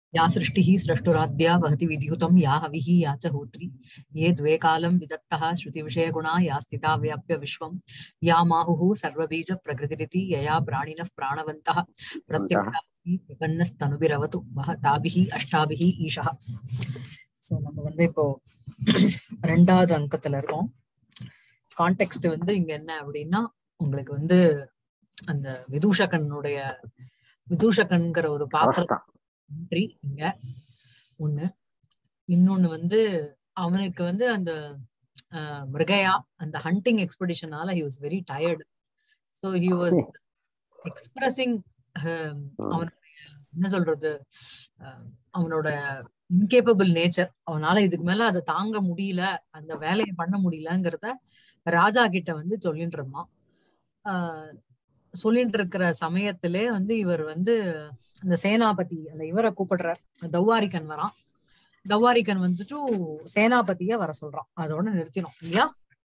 या सृष्टिः स्रष्टुराद्या वहति विधिहुतं या हविः या च होत्री ये द्वे कालं विदत्तः श्रुतिविषयगुणा या स्थिता व्याप्य विश्वं या माहुः सर्वबीजप्रकृतिरिति यया प्राणिनः प्राणवन्तः प्रत्यक्षाभिः प्रपन्नस्तनुभिरवतु वह ताभिः अष्टाभिः ஈஷா ஸோ நம்ம வந்து இப்போ ரெண்டாவது அங்கத்துல இருக்கோம் கான்டெக்ட் வந்து இங்க என்ன அப்படின்னா உங்களுக்கு வந்து அந்த விதூஷகனுடைய விதூஷகன்கிற ஒரு பாத்திர அவஸ்தா நன்றி இங்க ஒண்ணு இன்னொன்னு வந்து அவனுக்கு வந்து அந்த ஆஹ், மிருகயா அந்த ஹண்டிங் எக்ஸ்பெடிஷனால he was very tired so he was expressing அவனுடைய என்ன சொல்றது ஆஹ், அவனோட இன்கேப்பபிள் நேச்சர் அவனால இதுக்கு மேல அதை தாங்க முடியல அந்த வேலையை பண்ண முடியலங்கிறத ராஜா கிட்ட வந்து சொல்லிட்டு இருந்தான் ஆஹ், சொல்லிட்டு இருக்கிற சமயத்திலே வந்து இவர் வந்து அந்த சேனாபதி அந்த இவரை கூப்பிடுற தௌவாரிகன் வரான் தௌவாரிகன் வந்துட்டு சேனாபதிய வர சொல்றான் அதோட நிறுத்தினோம் இல்லையா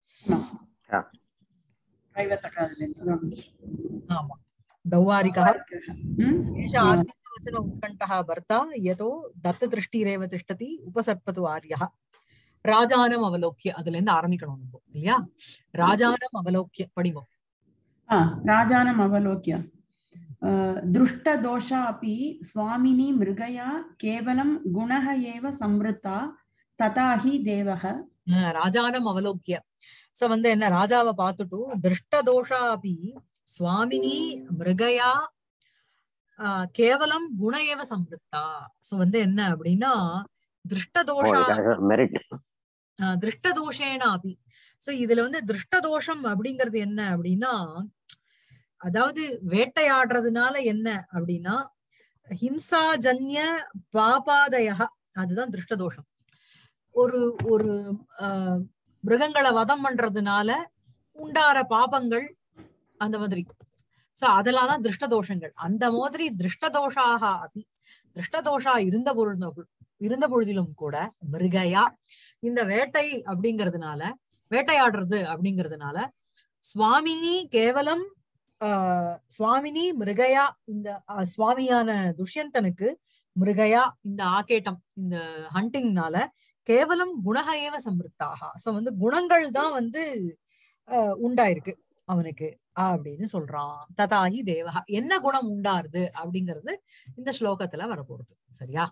ஆமா தௌவாரிகா एष आत्मवचन उत्कण्ठः भर्ता यतो दत्तदृष्टिरेव तिष्ठति उपसर्पतु आर्यः ராஜானம் அவலோக்கிய அதுல இருந்து ஆரம்பிக்கணும் நம்ம இல்லையா ராஜானம் அவலோக்கிய படிவோம் राजानम् अवलोक्य अ, दृष्टदोषा अपि स्वामिनी मृगया केवलं गुणः एव संवृत्ता तथा हि देवः அஹ் ராஜானம் அவலோக்கிய சோ வந்து என்ன ராஜாவை பார்த்துட்டு திருஷ்டதோஷா அப்படி சுவாமினி மிருகயா ஆஹ் கேவலம் குண ஏவ சம்பிருத்தா சோ வந்து என்ன அப்படின்னா திருஷ்டதோஷா மெரிட் ஆஹ் திருஷ்டதோஷேன அபி சோ இதுல வந்து திருஷ்டதோஷம் அப்படிங்கிறது என்ன அப்படின்னா அதாவது வேட்டையாடுறதுனால என்ன அப்படின்னா ஹிம்சாஜன்ய பாபாதய அதுதான் திருஷ்டதோஷம் ஒரு ஒரு ஆஹ் மிருகங்களை வதம் பண்றதுனால உண்டார பாபங்கள் அந்த மாதிரி சோ அதெல்லாம் தான் திருஷ்டதோஷங்கள் அந்த மாதிரி திருஷ்டதோஷாக அபி திருஷ்டதோஷா இருந்த பொழுது இருந்த பொழுதிலும் கூட மிருகயா இந்த வேட்டை அப்படிங்கிறதுனால வேட்டையாடுறது அப்படிங்கிறதுனால சுவாமினி கேவலம் ஆஹ் சுவாமினி மிருகயா இந்த ஆஹ் சுவாமியான துஷ்யந்தனுக்கு மிருகயா இந்த ஆக்கேட்டம் இந்த ஹண்டிங்னால கேவலம் குணக ஏவ சம்பிருத்தாக சோ வந்து குணங்கள் தான் வந்து ஆஹ் உண்டாயிருக்கு அவனுக்கு அப்படின்னு சொல்றான் ததாகி தேவகா என்ன குணம் உண்டாருது அப்படிங்கிறது இந்த ஸ்லோகத்துல வரப்போகுது சரியா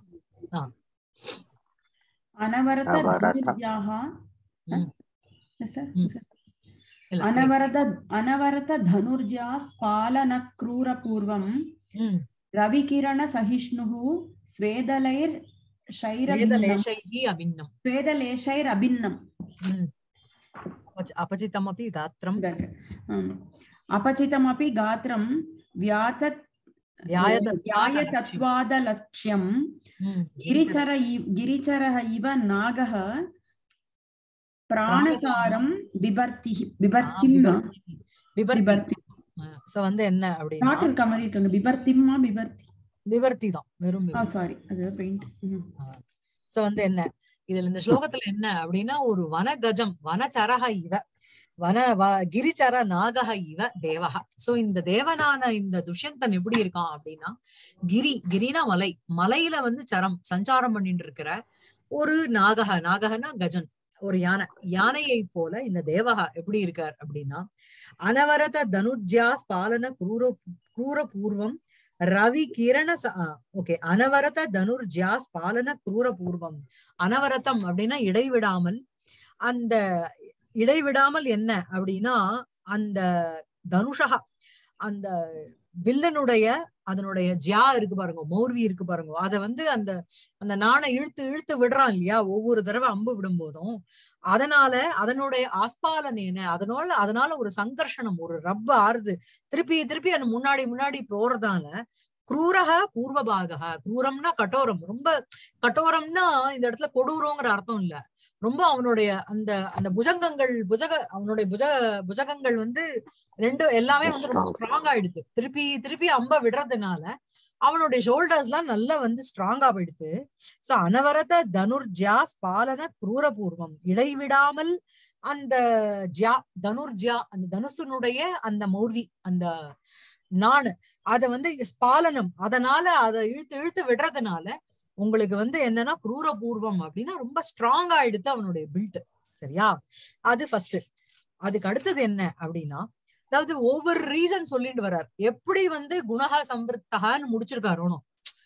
अनवरत अवरत। धनुर्याः हम्म। Yes, sir. हम्म. Yes, sir. இல்ல, अनवरत अनवरत धनुर्जा स्फालनक्रूरपूर्वं ம். रविकिरणसहिष्णुः स्वेदलैर् शैरभिन्नं ஸ்வேதலேஷைஹி அபின்னம் स्वेदलेशैरभिन्नम् ம். अपच- अपचितमपि गात्रं um, अपचितमपि गात्रं व्यात व्यायत- व्यायतत्वादलक्ष्यं ம். गिरिचर इव- गिरिचरः इव नागः प्राणसारं बिभर्ति बिभर्तिं விபர்த்தி. விபர்த்தி बिभर्ति சோ வந்து என்ன அப்படின்னா நாட் இருக்க மாதிரி இருக்காங்க பிபர்த்திம்மா பிபர்த்தி விவர்த்தி தான் வெறும் ஆ விவர்த்தி. சாரி அது பெயிண்ட் சோ வந்து என்ன இதுல இந்த ஸ்லோகத்துல என்ன அப்படின்னா ஒரு வனகஜம் வனச்சரக இவ வன வ- கிரிச்சர நாகக இவ தேவக சோ இந்த தேவனான இந்த துஷ்யந்தன் எப்படி இருக்கான் அப்படின்னா கிரி கிரினா மலை மலையில வந்து சரம் சஞ்சாரம் பண்ணிட்டு இருக்கிற ஒரு நாகக நாககனா கஜன் ஒரு யானை யானையை போல இந்த தேவகா எப்படி இருக்கார் அப்படின்னா அனவரத தனுஜ்யா ஸ்பாலன குரூர குரூர பூர்வம் ரவி கிரண ஓகே அனவரத தனுர்ஜ்யா ஸ்பாலன குரூர பூர்வம் அனவரதம் அப்படின்னா இடைவிடாமல் அந்த இடைவிடாமல் என்ன அப்படின்னா அந்த தனுஷகா அந்த வில்லனுடைய அதனுடைய ஜியா இருக்கு பாருங்க மௌர்வி இருக்கு பாருங்க அத வந்து அந்த அந்த நாணை இழுத்து இழுத்து விடுறான் இல்லையா ஒவ்வொரு தடவை அம்பு விடும் போதும் அதனால அதனுடைய ஆஸ்பாலனேன அதனால அதனால ஒரு சங்கர்ஷணம் ஒரு ரப்ப ஆறுது திருப்பி திருப்பி அந்த முன்னாடி முன்னாடி போறதால குரூரக பூர்வபாகா குரூரம்னா கட்டோரம் ரொம்ப கட்டோரம்னா இந்த இடத்துல கொடூரங்கிற அர்த்தம் இல்ல ரொம்ப அவனுடைய அந்த அந்த புஜங்கங்கள் புஜக அவனுடைய புஜ புஜகங்கள் வந்து ரெண்டு எல்லாமே வந்து ரொம்ப ஸ்ட்ராங் ஆயிடுது திருப்பி திருப்பி அம்ப விடுறதுனால அவனுடைய ஷோல்டர்ஸ் எல்லாம் நல்லா வந்து ஸ்ட்ராங்கா போயிடுது சோ அனவரத தனுர்ஜா ஸ்பாலன குரூரபூர்வம் இடைவிடாமல் அந்த ஜியா தனுர்ஜியா அந்த தனுசுனுடைய அந்த மௌர்வி அந்த நாணு அத வந்து ஸ்பாலனம் அதனால அதை இழுத்து இழுத்து விடுறதுனால உங்களுக்கு வந்து என்னன்னா குரூரபூர்வம் அப்படின்னா ரொம்ப ஸ்ட்ராங்கா எடுத்து அவனுடைய பில்ட் சரியா அது ஃபர்ஸ்ட் அதுக்கு அடுத்தது என்ன அப்படின்னா அதாவது ஒவ்வொரு ரீசன் சொல்லிட்டு வர்றார் எப்படி வந்து குணஹ சம்பிருத்தகான்னு முடிச்சிருக்காரோனோ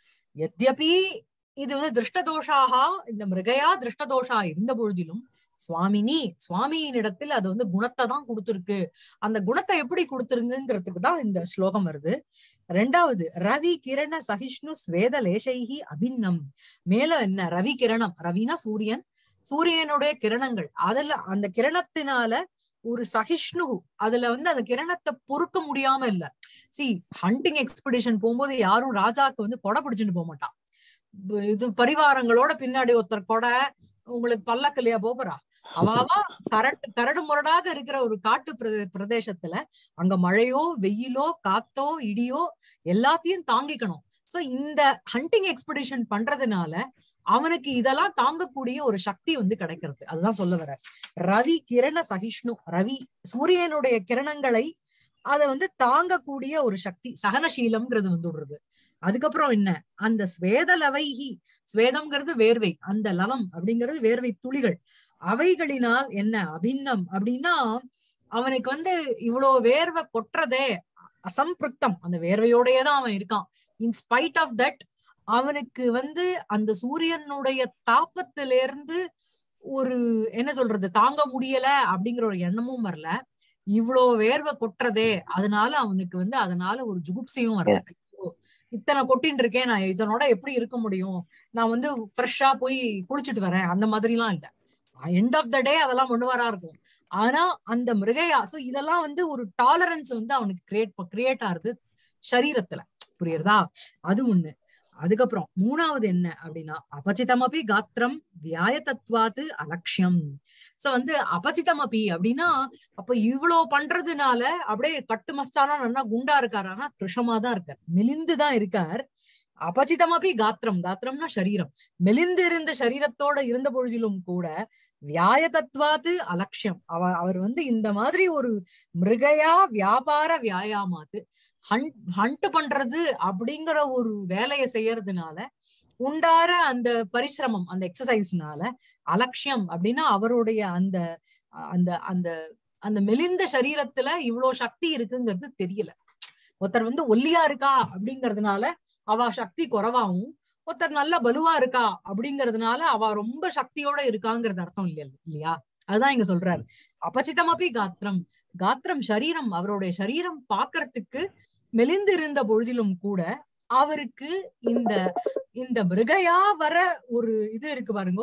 எத்யபி இது வந்து திருஷ்டதோஷாக இந்த மிருகையா திருஷ்டதோஷா இருந்த பொழுதிலும் சுவாமினி சுவாமியின் இடத்தில் அது வந்து குணத்தை தான் கொடுத்திருக்கு அந்த குணத்தை எப்படி கொடுத்துருங்கிறதுக்கு தான் இந்த ஸ்லோகம் வருது ரெண்டாவது ரவி கிரண சகிஷ்ணு ஸ்வேத லேசைகி அபின்னம் மேல என்ன ரவி கிரணம் ரவினா சூரியன் சூரியனுடைய கிரணங்கள் அதுல அந்த கிரணத்தினால ஒரு சகிஷ்ணு அதுல வந்து அந்த கிரணத்தை பொறுக்க முடியாம இல்ல சி ஹண்டிங் எக்ஸ்பிடிஷன் போகும்போது யாரும் ராஜாக்கு வந்து கொடை பிடிச்சிட்டு போக மாட்டான் ப- இது பரிவாரங்களோட பின்னாடி ஒருத்தர் கொடை உங்களுக்கு பல்லக்கிலையா போகிறா அவாவா கரட்டு கரடு முரடாக இருக்கிற ஒரு காட்டு பிரதே- பிரதேசத்துல அங்க மழையோ வெயிலோ காத்தோ இடியோ எல்லாத்தையும் தாங்கிக்கணும் சோ இந்த ஹண்டிங் எக்ஸ்பிடிஷன் பண்றதுனால அவனுக்கு இதெல்லாம் தாங்கக்கூடிய ஒரு சக்தி வந்து கிடைக்கிறது அதுதான் சொல்ல வர ரவி கிரண சகிஷ்ணு ரவி சூரியனுடைய கிரணங்களை அதை வந்து தாங்கக்கூடிய ஒரு சக்தி சகனசீலம்ங்கிறது வந்து விடுறது அதுக்கப்புறம் என்ன அந்த ஸ்வேத லவைகி ஸ்வேதம்ங்கிறது வேர்வை அந்த லவம் அப்படிங்கிறது வேர்வை துளிகள் அவைகளினால் என்ன அபின்னம் அப்படின்னா அவனுக்கு வந்து இவ்வளவு வேர்வை கொட்டுறதே அசம்பிருக்தம் அந்த வேர்வையோடயே தான் அவன் இருக்கான் இன்ஸ்பைட் ஆஃப் தட் அவனுக்கு வந்து அந்த சூரியனுடைய தாப்பத்திலிருந்து ஒரு என்ன சொல்றது தாங்க முடியல அப்படிங்கிற ஒரு எண்ணமும் வரல இவ்வளோ வேர்வை கொட்டுறதே அதனால அவனுக்கு வந்து அதனால ஒரு ஜுகுப்சியும் வரல ஐயோ, இத்தனை கொட்டின்னு இருக்கேன் நான் இதனோட எப்படி இருக்க முடியும் நான் வந்து ஃப்ரெஷ்ஷா போய் குளிச்சுட்டு வரேன் அந்த மாதிரிலாம் இல்ல எண்ட் ஆஃப் த டே அதெல்லாம் ஒண்ணு வரா இருக்கும் ஆனா அந்த மிருகையா சோ இதெல்லாம் வந்து ஒரு டாலரன்ஸ் வந்து அவனுக்கு கிரியேட் கிரியேட் ஆகுது சரீரத்துல புரியுறதா அது ஒண்ணு அதுக்கப்புறம் மூணாவது என்ன அப்படின்னா அபச்சிதமபி காத்திரம் வியாய தத்வாத்து அலட்சியம் சோ வந்து அபச்சிதமபி அப்படின்னா அப்ப இவ்வளவு பண்றதுனால அப்படியே கட்டு மஸ்தானா நல்லா குண்டா இருக்காரு ஆனா கிருஷமா தான் இருக்கார் மெலிந்துதான் இருக்கார் அபச்சிதமபி காத்திரம் காத்திரம்னா சரீரம் மெலிந்து இருந்த சரீரத்தோட இருந்த பொழுதிலும் கூட வியாய தத்வாத்து அலட்சியம் அவ அவர் வந்து இந்த மாதிரி ஒரு மிருகையா வியாபார வியாயாமாத்து ஹண்ட் ஹண்ட் பண்றது அப்படிங்கிற ஒரு வேலையை செய்யறதுனால உண்டார அந்த பரிசிரமம் அந்த எக்ஸசைஸ்னால அலட்சியம் அப்படின்னா அவருடைய அந்த அந்த அந்த அந்த மெலிந்த சரீரத்துல இவ்வளவு சக்தி இருக்குங்கிறது தெரியல ஒருத்தர் வந்து ஒல்லியா இருக்கா அப்படிங்கறதுனால அவ சக்தி குறைவாவும் ஒருத்தர் நல்ல பலுவா இருக்கா அப்படிங்கறதுனால அவ ரொம்ப சக்தியோட இருக்காங்கிறது அர்த்தம் இல்லையா இல்லையா அதுதான் இங்க சொல்றாரு அபச்சிதமபி காத்திரம் காத்திரம் சரீரம் அவருடைய சரீரம் பாக்குறதுக்கு மெலிந்து இருந்த பொழுதிலும் கூட அவருக்கு இந்த இந்த மிருகையா வர ஒரு இது இருக்கு பாருங்க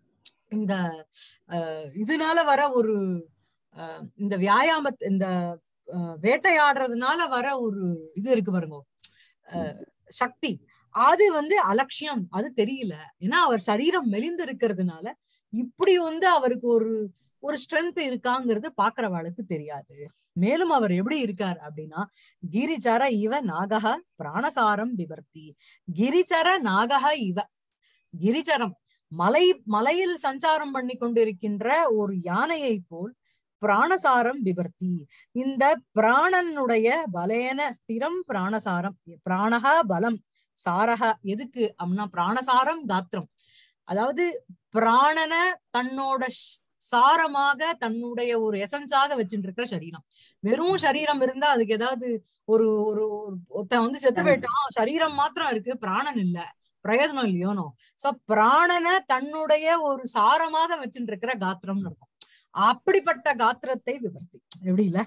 இந்த அஹ், இதனால வர ஒரு அஹ், இந்த வியாயாம இந்த அஹ், வேட்டையாடுறதுனால வர ஒரு இது இருக்கு பாருங்க அஹ், சக்தி அது வந்து அலட்சியம் அது தெரியல ஏன்னா அவர் சரீரம் மெலிந்து இருக்கிறதுனால இப்படி வந்து அவருக்கு ஒரு ஒரு ஸ்ட்ரென்த் இருக்காங்கிறது பாக்குறவாளுக்கு தெரியாது மேலும் அவர் எப்படி இருக்கார் அப்படின்னா கிரிச்சர இவ நாகக பிராணசாரம் விபர்த்தி கிரிச்சர நாகக இவ கிரிச்சரம் மலை மலையில் சஞ்சாரம் பண்ணி கொண்டிருக்கின்ற ஒரு யானையை போல் பிராணசாரம் விபர்த்தி இந்த பிராணனுடைய பலேன ஸ்திரம் பிராணசாரம் பிராணக பலம் சாரக எதுக்கு அப்படின்னா பிராணசாரம் காத்திரம் அதாவது பிராணன தன்னோட ஷ்- சாரமாக தன்னுடைய ஒரு எசன்ஸாக வச்சுட்டு இருக்கிற சரீரம் வெறும் சரீரம் இருந்தா அதுக்கு ஏதாவது ஒரு ஒரு ஒரு- ஒருத்தன் வந்து செத்து போயிட்டான் சரீரம் மாத்திரம் இருக்கு பிராணன் இல்ல பிரயோஜனம் இல்லையோனோ சோ பிராணனை தன்னுடைய ஒரு சாரமாக வச்சுட்டு இருக்கிற காத்திரம்னு அர்த்தம் அப்படிப்பட்ட காத்திரத்தை விவர்த்தி எப்படி இல்ல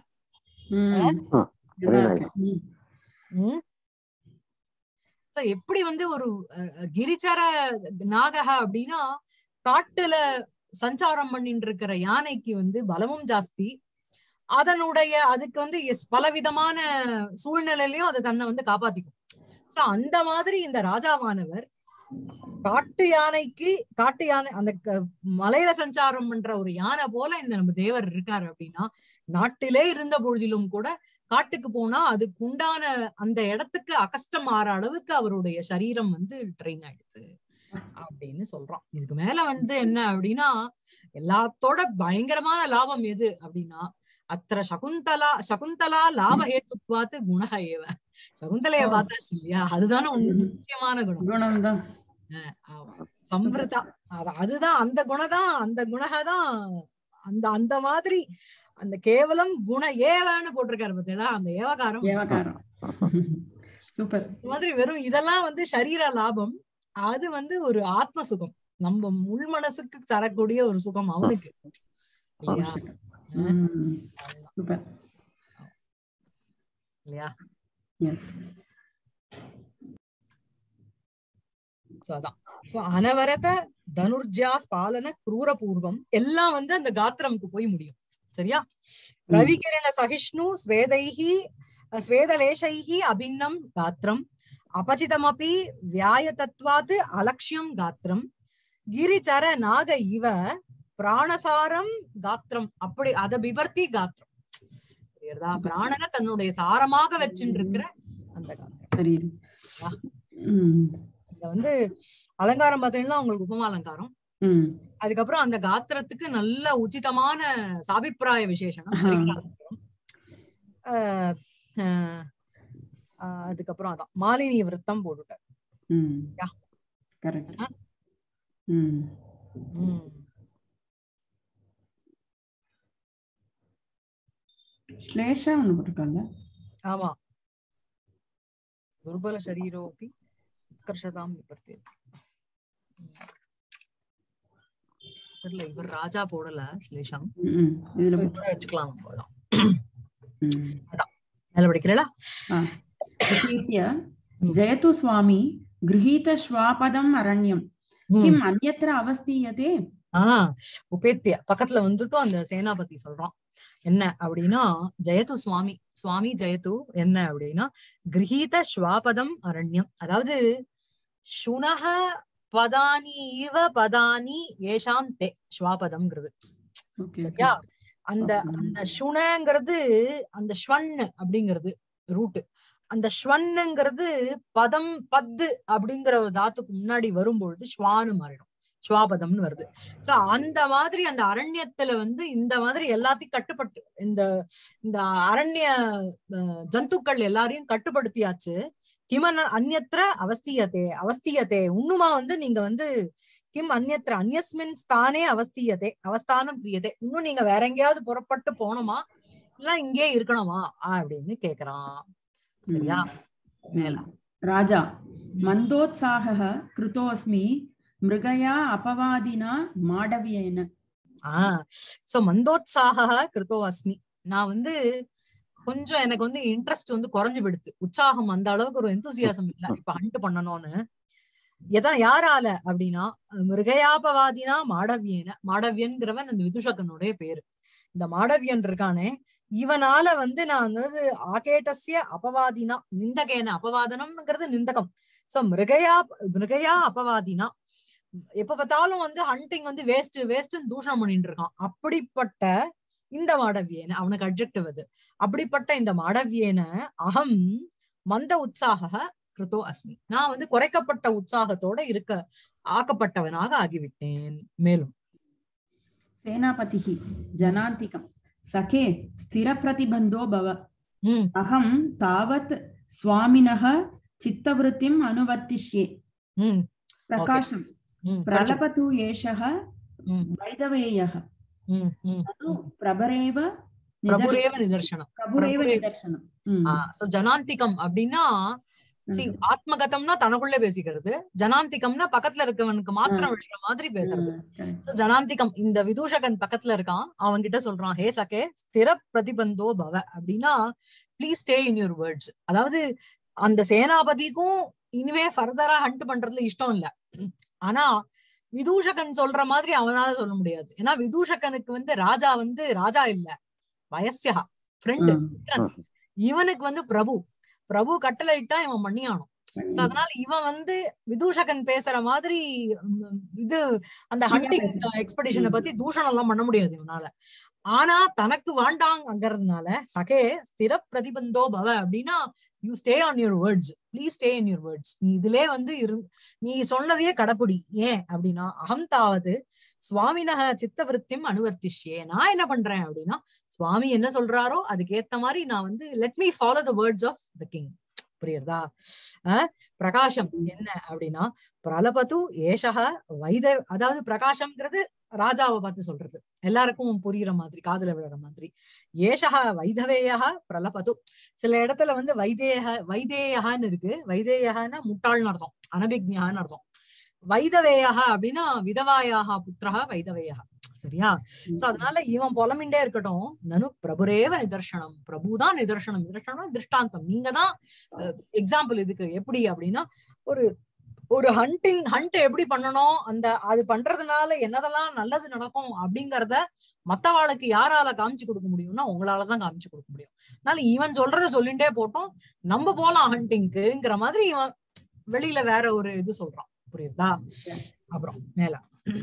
ம். ஆ, நல்லா இருக்கு. ம். உம் சோ எப்படி வந்து ஒரு அஹ், அஹ், கிரிச்சர நாகக அப்படின்னா காட்டுல சஞ்சாரம் பண்ணிட்டு இருக்கிற யானைக்கு வந்து பலமும் ஜாஸ்தி அதனுடைய அதுக்கு வந்து எஸ் பலவிதமான சூழ்நிலையிலயும் அது தன்னை வந்து காப்பாத்திக்கும் சோ அந்த மாதிரி இந்த ராஜாவானவர் காட்டு யானைக்கு காட்டு யானை அந்த க- மலையில சஞ்சாரம் பண்ற ஒரு யானை போல இந்த நம்ம தேவர் இருக்காரு அப்படின்னா நாட்டிலே இருந்த பொழுதிலும் கூட காட்டுக்கு போனா அதுக்கு உண்டான அந்த இடத்துக்கு அகஸ்டம் ஆற அளவுக்கு அவருடைய சரீரம் வந்து ட்ரெயின் ஆயிடுது அப்படின்னு சொல்றான் இதுக்கு மேல வந்து என்ன அப்படின்னா எல்லாத்தோட பயங்கரமான லாபம் எது அப்படின்னா அத்திர சகுந்தலா சகுந்தலா லாபஹேத்துவாத்து குண ஏவ சகுந்தலைய பார்த்தாச்சு இல்லையா அதுதானே உன் ம்ஹும். முக்கியமான குணம் குணம்தான் ஆமா. சம்ருதா அது- அதுதான் அந்த குணதான் அந்த குணதான் அந்த அந்த மாதிரி அந்த கேவலம் குண ஏவன்னு போட்டிருக்காரு பார்த்தீங்களா அந்த ஏவகாரம் ஏவகாரம் சூப்பர் இந்த மாதிரி வெறும் இதெல்லாம் வந்து சரீர லாபம் அது வந்து ஒரு ஆத்ம சுகம் நம்ம உள் மனசுக்கு தரக்கூடிய ஒரு சுகம் அவனுக்கு இல்லையா சூப்பர் இல்லையா எஸ் சோ அதான் சோ அனவரத தனுர்ஜாஸ் பாலன கிரூர பூர்வம் எல்லாம் வந்து அந்த காத்திரம்க்கு போய் முடியும் சரியா ரவிகிரண சகிஷ்ணு ஸ்வேதைஹி ஸ்வேதலேஷைஹி அபின்னம் காத்திரம் அபச்சிதமபி வியாய தத்வாத் அலட்சியம் காத்திரம் கிரிச்சர நாக இவ பிராணசாரம் காத்திரம் அப்படி அத விபர்த்தி காத்திரம் புரியுறதா பிராணனை தன்னுடைய சாரமாக வச்சுட்டு இருக்கிற அந்த காத்திரம் சரி ம் இத வந்து அலங்காரம் பாத்தீங்கன்னா உங்களுக்கு உபமா அலங்காரம் ம் அதுக்கப்புறம் அந்த காத்திரத்துக்கு நல்ல உச்சிதமான சாபிப்பிராய விசேஷனம் ஆஹா. பரிகாரம். ஆஹ் ஆஹ் ஆஹ் அதுக்கப்புறம் அதான் மாலினி விருத்தம் போட்டுட்டார் ம் யா. கரெக்ட் ஆ? ம் உம் ஸ்லேஷா ஒண்ணு போட்டிருக்காங்க ஆமா துர்பல சரீரோபி உத்கர்ஷதாம் விபர்த்தி தெரியல இவர் ராஜா போடல ஸ்லேஷம் ம், ம். இதுல So, போட்டு- இவரை வச்சுக்கலாம் நம்ம அவ்வளவுதான். ம். மேல படிக்கிறீங்களா ஆ. प्रतीत्य जयतु स्वामी गृहीतश्वापदम् अरण्यम् ம். किम् अन्यत्र अवस्थीयते ஆஹ் உபேத்திய பக்கத்துல வந்துட்டும் அந்த சேனாபதி சொல்றான் என்ன அப்படின்னா ஜெயது சுவாமி சுவாமி ஜெயது என்ன அப்படின்னா கிரகீத ஸ்வாபதம் அரண்யம் அதாவது சுனக பதானி இவ பதானி ஏஷாம் தே ஸ்வாபதம்ங்கிறது Okay, சரியா அந்த ஸ்வாபதம். அந்த சுனங்கிறது அந்த ஸ்வன் அப்படிங்கிறது ரூட் அந்த ஸ்வன்னுங்கிறது பதம் பத்து அப்படிங்கிற ஒரு தாத்துக்கு முன்னாடி வரும்பொழுது ஸ்வானு மாறிடும் ஸ்வாபதம்னு வருது சோ அந்த மாதிரி அந்த அரண்யத்துல வந்து இந்த மாதிரி எல்லாத்தையும் கட்டுப்பட்டு இந்த இந்த அரண்ய அஹ், ஜந்துக்கள் எல்லாரையும் கட்டுப்படுத்தியாச்சு கிமன் அந்நத்திர அவஸ்தியதே அவஸ்தியதே இன்னுமா வந்து நீங்க வந்து கிம் அந்நத்திர அந்யஸ்மின் ஸ்தானே அவஸ்தியதே அவஸ்தானம் பிரியதே இன்னும் நீங்க வேற எங்கேயாவது புறப்பட்டு போகணுமா இல்ல இங்கே இருக்கணுமா அப்படின்னு கேக்குறான் சரியா மேல राजा मन्दोत्साहः कृतोऽस्मि मृगया अपवादिना माडव्येन ஆஹ் சோ மந்தோத்சாக கிருத்தோ அஸ்மி நான் வந்து கொஞ்சம் எனக்கு வந்து இன்ட்ரெஸ்ட் வந்து குறைஞ்சு விடுத்து உற்சாகம் அந்த அளவுக்கு ஒரு எந்தூசியாசம் இல்ல இப்ப ஹண்ட் பண்ணணும்னு எதான் யாரால அப்படின்னா மிருகயாபவாதினா மாடவியன மாடவியன்கிறவன் அந்த விதுஷகனுடைய பேரு இந்த மாடவியன் இருக்கானே இவனால வந்து நான் வந்து ஆகேட்டஸ்ய அபவாதினா நிந்தகேன அபவாதனம்ங்கிறது நிந்தகம் சோ மிருகயா மிருகயா அபவாதினா எப்ப பார்த்தாலும் வந்து ஹண்டிங் வந்து வேஸ்ட் வேஸ்ட் தூஷணம் பண்ணிட்டு இருக்கான் அப்படிப்பட்ட இந்த மாடவியன அவனுக்கு அட்ஜெக்டிவ் அது அப்படிப்பட்ட இந்த மாடவியன அகம் மந்த உற்சாக கிருதோ அஸ்மி நான் வந்து குறைக்கப்பட்ட உற்சாகத்தோட இருக்க ஆக்கப்பட்டவனாக ஆகிவிட்டேன் மேலும் सेनापतिः जनान्तिकम् सखे स्थिरप्रतिबन्धो भव உம் अहं तावत् स्वामिनः चित्तवृत्तिम् अनुवर्तिष्ये உம் प्रकाशम् உம் प्रलपतु एषः உம் वैदवेयः உம் உம் तनु प्रभरेव பிரபுரேவ निदर्शनम् நிதர்சனம் प्रभुरेव प्रभुरेव. निदर्शनम् ம். சோ ஜனாந்திகம் அப்படின்னா see, ஆத்மகதம்னா தனக்குள்ளே பேசிக்கிறது ஜனாந்திகம்னா பக்கத்துல இருக்கவனுக்கு மாத்திரம் விழுற மாதிரி பேசுறது ம், correct. So, ஜனாந்திகம் இந்த விதூஷகன் பக்கத்துல இருக்கான் அவன் கிட்ட சொல்றான் ஹே சகே ஸ்திர பிரதிபந்தோ பவ அப்படின்னா please stay in your words அதாவது அந்த சேனாபதிக்கும் இனிமே ஃபர்தரா ஹண்ட் பண்றதுல இஷ்டம் இல்ல ஆனா விதூஷகன் சொல்ற மாதிரி அவனால சொல்ல முடியாது ஏன்னா விதூஷகனுக்கு வந்து ராஜா வந்து ராஜா இல்ல வயசியா ஃப்ரெண்டு ம், இவனுக்கு வந்து பிரபு பிரபு கட்டளை இட்டா இவன் பண்ணியானும் So, அதனால இவன் வந்து விதூஷகன் பேசுற மாதிரி உம், இது அந்த ஹண்டிங் பேசுறான். எக்ஸ்பெடிஷனை ம். பத்தி தூஷணம் எல்லாம் பண்ண முடியாது இவனால ஆனா தனக்கு வேண்டாங்கிறதுனால சகே ஸ்திர பிரதிபந்தோ பவ அப்படின்னா you stay on your words please stay in your words நீ இதுலயே வந்து இரு நீ சொன்னதையே கடைப்பிடி ஏன் அப்படின்னா அகம் தாவது சுவாமினக சித்தவருத்தியும் அனுவர்த்திஷ்யே நான் என்ன பண்றேன் அப்படின்னா சுவாமி என்ன சொல்றாரோ அதுக்கு ஏத்த மாதிரி நான் வந்து let me follow the words of the king புரியுறதா அஹ் பிரகாசம் என்ன அப்படின்னா பிரலபது ஏஷக வைத அதாவது பிரகாசம்ங்கிறது ராஜாவை பார்த்து சொல்றது எல்லாருக்கும் புரியுற மாதிரி காதுல விழுற மாதிரி ஏஷக வைதவேயக பிரலபது சில இடத்துல வந்து வைதேக வைதேயகான்னு இருக்கு வைதேயகன்னா முட்டாள்னு அர்த்தம் அனபிக்ஞான்னு அர்த்தம் வைதவேயக அப்படின்னா விதவாயாக புத்திரக வைதவேயக சரியா சோ அதனால இவன் புலமிண்டே இருக்கட்டும் நனு பிரபுரேவ நிதர்சனம் பிரபுதான் நிதர்சனம் நிதர்சனம் திருஷ்டாந்தம் நீங்க தான் எக்ஸாம்பிள் இதுக்கு எப்படி அப்படின்னா ஒரு ஒரு ஹண்டிங் ஹண்ட் எப்படி பண்ணணும் அந்த அது பண்றதுனால என்னதெல்லாம் நல்லது நடக்கும் அப்படிங்கறத மத்தவாளுக்கு யாரால காமிச்சு கொடுக்க முடியும்னா உங்களாலதான் காமிச்சு கொடுக்க முடியும் அதனால இவன் சொல்றத சொல்லிட்டே போட்டோம் நம்ம போலாம் ஹண்டிங்க்குங்கிற மாதிரி இவன் வெளியில வேற ஒரு இது சொல்றான் புரியுதா அப்புறம் மேல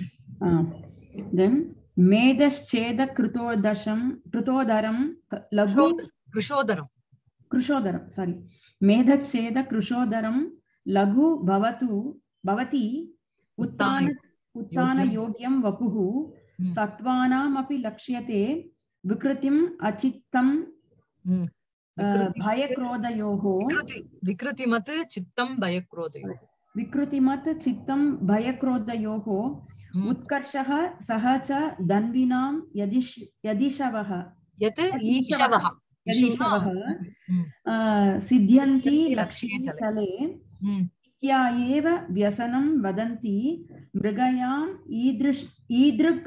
then மேதश्चेद कृतोदशं कृतोदरं क- लघु கிருஷோதரம் कृशोदरं सारी मेधच्छेद कृशोदरं लघु भवतु भवति उत्तान उत्तानयोग्यं वपुः ம். सत्त्वानामपि लक्ष्यते विकृतिम् अचित्तं ம். अ, भयक्रोधयोः விக்ருதி விக்ருதி மத்து சித்தம் பயக்ரோதையோ विकृतिमत् चित्तं भयक्रोधयोः ம். उत्कर्षः सः च धन्विनां यदिश यदिशवः यत् ईशवः। ईशवः यदिशवः ம். अ, सिद्ध्यन्ति लक्ष्ये लक्ष्ये चले। चले ம். इत्या एव व्यसनं वदन्ति मृगयाम् ईदृश ईदृक्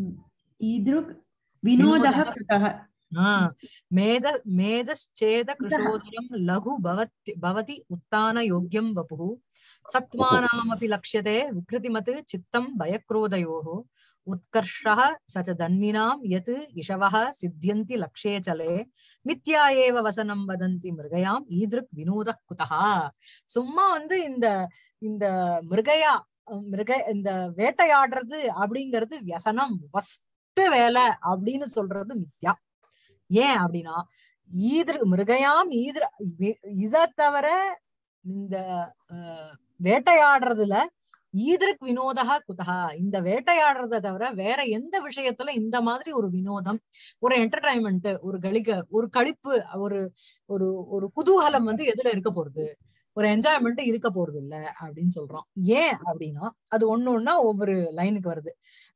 ईदृक् विनोदः विनोदः कृतः ஆ, மேத மேதश्चेद कृशोदरं लघु भवति भवति उत्तान योग्यं वपुः सत्त्वानामपि लक्ष्यते विकृतिमत् चित्तं भयक्रोधयोः उत्कर्षः स च धन्विनां यत् इषवः सिद्ध्यन्ति लक्ष्ये चले மித்யா ஏவ வசனம் வதந்தி மிருகயாம் ஈதிருக் வினோத குதஹா சும்மா வந்து இந்த இந்த மிருகயா அஹ் மிருக இந்த வேட்டையாடுறது அப்படிங்கிறது வியசனம் ஃபர்ஸ்ட் வேலை அப்படின்னு சொல்றது மித்யா ஏன் அப்படின்னா ஈதிரு மிருகயாம் ஈதிர இத தவிர இந்த அஹ், வேட்டையாடுறதுல ஈதிருக் வினோதா குதஹா இந்த வேட்டையாடுறத தவிர வேற எந்த விஷயத்துல இந்த மாதிரி ஒரு வினோதம் ஒரு என்டர்டைன்மெண்ட் ஒரு கலிக ஒரு களிப்பு ஒரு ஒரு ஒரு குதூகலம் வந்து எதுல இருக்க போறது ஒரு என்ஜாய்மெண்ட் இருக்க போறது இல்ல அப்படின்னு சொல்றோம் ஏன் அப்படின்னா அது ஒண்ணு ஒண்ணா ஒவ்வொரு லைனுக்கு வருது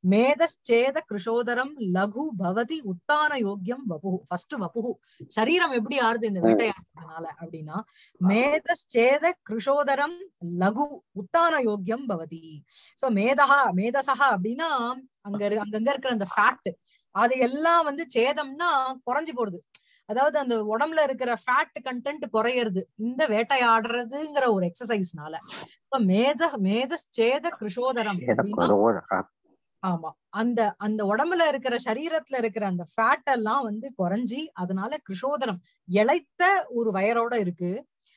மேதச்சேத கிருஷோதரம் லகு பவதி உத்தான யோக்கியம் வபு ஃபர்ஸ்ட் வபு சரீரம் எப்படி ஆறுது இந்த வேட்டையாடுறதுனால அப்படின்னா மேதச்சேத கிருஷோதரம் லகு உத்தான யோக்கியம் பவதி சோ மேதஹா மேதசஹா அப்படின்னா அங்க இரு- அங்கங்க இருக்கிற அந்த ஃபேட் அது எல்லாம் வந்து சேதம்னா குறைஞ்சு போடுது அதாவது அந்த உடம்புல இருக்கிற ஃபேட் கண்டென்ட் குறையிறது இந்த வேட்டையாடுறதுங்கிற ஒரு எக்ஸசைஸ்னால So மேத மேதச்சேத கிருஷோதரம் அப்படின்னா ஆமா அந்த அந்த உடம்புல இருக்கிற சரீரத்துல இருக்கிற அந்த ஃபேட் எல்லாம் வந்து குறைஞ்சி அதனால கிருஷோதரம் இளைத்த ஒரு வயரோட இருக்கு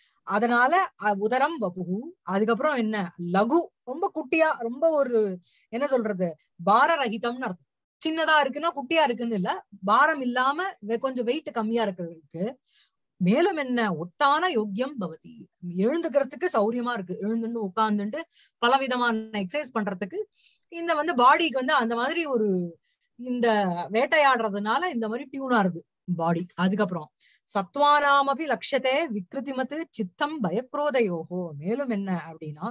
அதனால அ- உதரம் வபுகு அதுக்கப்புறம் என்ன லகு ரொம்ப குட்டியா ரொம்ப ஒரு என்ன சொல்றது பாரரகிதம்னு அர்த்தம் சின்னதா இருக்குன்னா குட்டியா இருக்குன்னு இல்ல பாரம் இல்லாம வெ- கொஞ்சம் வெயிட் கம்மியா இருக்கிறதுக்கு மேலும் என்ன ஒத்தான யோக்கியம் பவதி எழுந்துக்கிறதுக்கு சௌரியமா இருக்கு எழுந்துட்டு உட்கார்ந்துட்டு பலவிதமான எக்ஸசைஸ் பண்றதுக்கு இந்த வந்து பாடிக்கு வந்து அந்த மாதிரி ஒரு இந்த வேட்டையாடுறதுனால இந்த மாதிரி டியூன் ஆறுது பாடி அதுக்கப்புறம் சத்வானாமபி லட்சத்தே விக்ருதிமத்து சித்தம் பயக்ரோதையோகோ மேலும் என்ன அப்படின்னா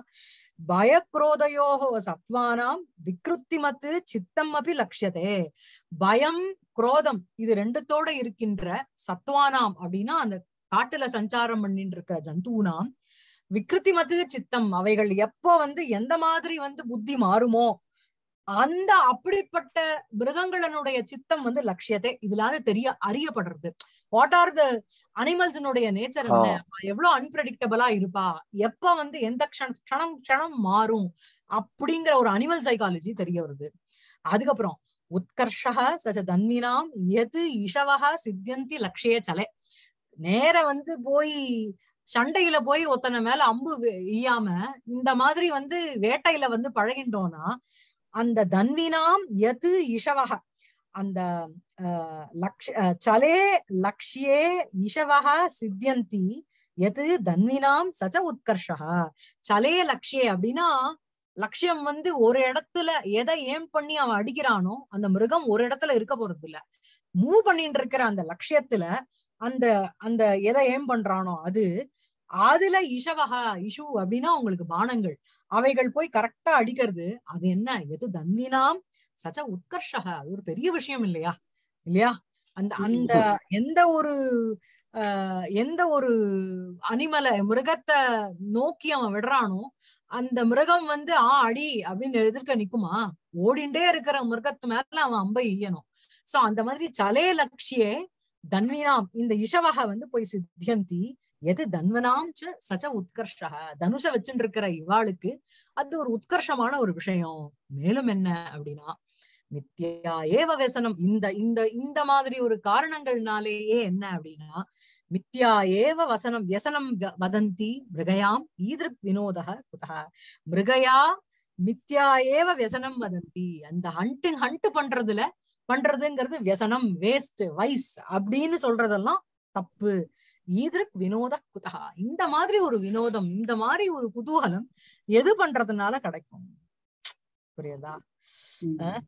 பயக்ரோதையோகோ சத்வானாம் விக்ருத்திமத்து சித்தம் அபி லட்சத்தே பயம் குரோதம் இது ரெண்டுத்தோட இருக்கின்ற சத்வானாம் அப்படின்னா அந்த காட்டுல சஞ்சாரம் பண்ணிட்டு இருக்கிற ஜந்தூனாம் விக்ருத்திமத்து சித்தம் அவைகள் எப்போ வந்து எந்த மாதிரி வந்து புத்தி மாறுமோ அந்த அப்படிப்பட்ட மிருகங்களினுடைய சித்தம் வந்து லட்சியத்தை இதுலாவது தெரிய அறியப்படுறது வாட் ஆர் த அனிமல்ஸினுடைய நேச்சர் என்ன அவ எவ்வளவு அன்பிரடிக்டபிளா இருப்பா எப்ப வந்து எந்த க்ஷண- க்ஷணம் க்ஷணம் மாறும் அப்படிங்கிற ஒரு அனிமல் சைக்காலஜி தெரிய வருது அதுக்கப்புறம் உத்கர்ஷக சச்ச தன்மினாம் எது இஷவக சித்தியந்தி லக்ஷய சலே நேர வந்து போய் சண்டையில போய் ஒத்தனை மேல அம்பு வே- எய்யாம இந்த மாதிரி வந்து வேட்டையில வந்து பழகின்றோம்னா அந்த தன்வினாம் எது இஷவக அந்த அஹ், லக்ஷ அஹ், சலே லக்ஷ்யே இஷவக சித்தியந்தி எது தன்வினாம் சச்ச உத்கர்ஷக சலே லக்ஷ்யே அப்படின்னா லட்சியம் வந்து ஒரு இடத்துல எதை ஏம் பண்ணி அவன் அடிக்கிறானோ அந்த மிருகம் ஒரு இடத்துல இருக்க போறது இல்ல மூவ் பண்ணிட்டு இருக்கிற அந்த லட்சியத்துல அந்த அந்த எதை ஏம் பண்றானோ அது அதுல இஷவஹா இஷு அப்படின்னா உங்களுக்கு பானங்கள் அவைகள் போய் கரெக்டா அடிக்கிறது அது என்ன எது தன்வினாம் சச்ச உத்கர்ஷக அது ஒரு பெரிய விஷயம் இல்லையா இல்லையா அந்த அந்த எந்த ஒரு ஆஹ் எந்த ஒரு அனிமலை மிருகத்தை நோக்கி அவன் விடுறானோ அந்த மிருகம் வந்து ஆ அடி அப்படின்னு எதிர்க்க நிக்குமா ஓடிண்டே இருக்கிற மிருகத்து மேல அவன் அம்பை ஈயணும் சோ அந்த மாதிரி சலே லட்சியே தன்வினாம் இந்த இஷவக வந்து போய் சித்தியந்தி எது தன்வனாம் ச சச்ச உத்கர்ஷக தனுஷ வச்சுட்டு இருக்கிற இவாளுக்கு அது ஒரு உத்கர்ஷமான ஒரு விஷயம் மேலும் என்ன அப்படின்னா மித்யா ஏவ வேசனம் இந்த இந்த இந்த மாதிரி ஒரு காரணங்கள்னாலேயே என்ன அப்படின்னா மித்யா ஏவ வசனம் வியசனம் வ- வதந்தி மிருகயாம் ஈதிருக் வினோதக குதக மிருகயா மித்யா ஏவ வியசனம் வதந்தி அந்த ஹண்ட் ஹண்ட் பண்றதுல பண்றதுங்கிறது வியசனம் வேஸ்ட் வைஸ் அப்படின்னு சொல்றதெல்லாம் தப்பு ஈதிருக் வினோத குதகா இந்த மாதிரி ஒரு வினோதம் இந்த மாதிரி ஒரு குதூகலம் எது பண்றதுனால கிடைக்கும் புரியுதா ம்.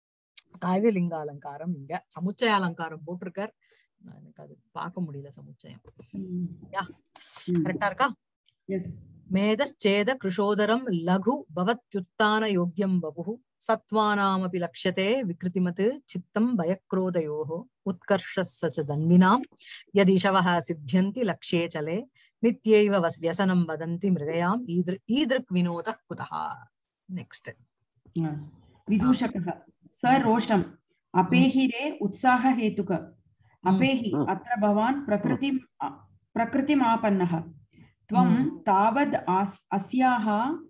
காவியலிங்க அலங்காரம் இங்க சமுச்சய அலங்காரம் போட்டிருக்கார் நான் எனக்கு அது பார்க்க முடியல சமுச்சயம் ம். யா. ம். கரெக்டா இருக்கா Yes. மேதச்சேத கிருஷோதரம் லகு பவத்யுத்தான யோக்கியம் பபுः சத்வானாமபி லக்ஷ்யते விக்ருதிமத் சித்தம் பயக்ரோதயோः உத்கர்ஷः स च தன்வினாம் यदिशवः सिद्ध्यन्ति लक्ष्ये चले मित्यैव वस् व्यसनं वदन्ति मृगयाम् ईदृ ईदृक् विनोदः कुतः नेक्स्ट् हा. विदूषकः स रोषम् अपेहिरे उत्सारहेतुक अपेहि हम्म। अत्र भवान् प्रकृतिम् अ- प्रकृतिमापन्नः त्वं हम्म। तावद् आस्- अस्याः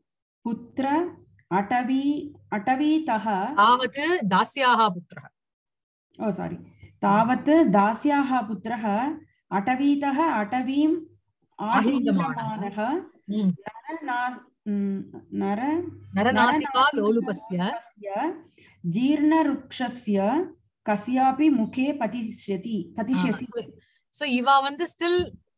पुत्र अटवी अटवीतः तावत् दास्याः पुत्रः ओ सारी तावत् दास्याः पुत्रः अटवीतः अटवीम् आहिङ्गमाणः। आहिङ्गमाणः हम्म। नरना- म्, नर नरनासिका लोलुपस्य नरनासिकालोलुपस्य जीर्णवृक्षस्य कस्यापि मुखे पतिष्यति पतिष्यसि சோ இவ வந்து ஸ்டில்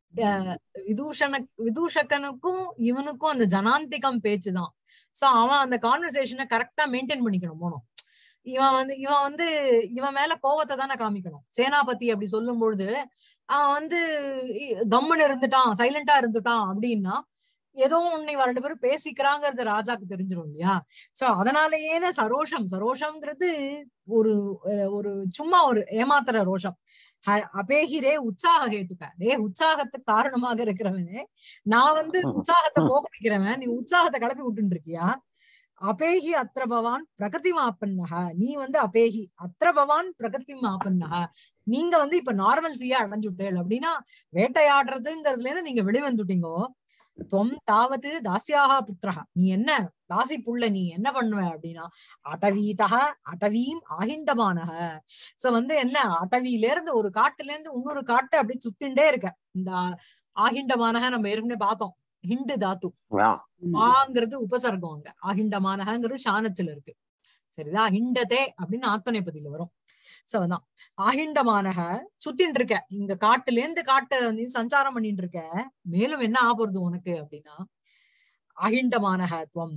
விதூஷன விதூஷகனுக்கும் இவனுக்கும் அந்த ஜனாந்திகம் பேச்சுதான் சோ அவன் அந்த கான்வர்சேஷனை கரெக்டா மெயின்டைன் பண்ணிக்கணும் போனோம் இவன் வந்து இவன் வந்து இவன் மேல கோவத்தை தானே காமிக்கணும் சேனாபதி அப்படி சொல்லும் பொழுது அவன் வந்து இ- கம்முன்னு இருந்துட்டான் சைலண்டா இருந்துட்டான் அப்படின்னா ஏதோ ஒண்ணு இவன் ரெண்டு பேரும் பேசிக்கிறாங்கிறது ராஜாக்கு தெரிஞ்சிடும் இல்லையா சோ அதனாலயே சரோஷம் சரோஷம்ங்கிறது ஒரு அஹ், ஒரு சும்மா ஒரு ஏமாத்துற ரோஷம் ஹ- அபேஹிரே உற்சாக ஹேத்துக்க டே உற்சாகத்துக்கு காரணமாக இருக்கிறவனே நான் வந்து உற்சாகத்தை போக்கடிக்கிறவன் நீ உற்சாகத்தை கிளப்பி விட்டுட்டு இருக்கியா அபேஹி அத்திர பவான் பிரகதி மாப்பன்னக நீ வந்து அபேஹி அத்திர பவான் பிரகதி மாப்பன்னக நீங்க வந்து இப்ப நார்மல்சியா அடைஞ்சு விட்டேள் அப்படின்னா வேட்டையாடுறதுங்கிறதுல இருந்து நீங்க வெளிவந்துட்டீங்கோ தொம் தாவது தாசியாக புத்திரஹ நீ என்ன தாசி புள்ள நீ என்ன பண்ணுவ அப்படின்னா அடவீதக அடவீம் ஆகிண்டமானக சோ வந்து என்ன அடவியில இருந்து ஒரு காட்டுல இருந்து இன்னொரு காட்டை அப்படி சுத்திண்டே இருக்க இந்த ஆகிண்டமானக நம்ம ஏற்கனவே பார்த்தோம் ஹிண்டு தாத்து ஆங்கிறது உபசர்க்கம் அங்க ஆகிண்டமானகங்கிறது சாணத்துல இருக்கு சரிதா ஹிண்டதே அப்படின்னு ஆத்மநேபதியில வரும் சோ அதான் ஆகிண்டமானக சுத்தின்னு இருக்க இங்க காட்டுல இருந்து காட்டை நீ சஞ்சாரம் பண்ணிட்டு இருக்க மேலும் என்ன ஆபுறது உனக்கு அப்படின்னா ஆகிண்டமானக துவம்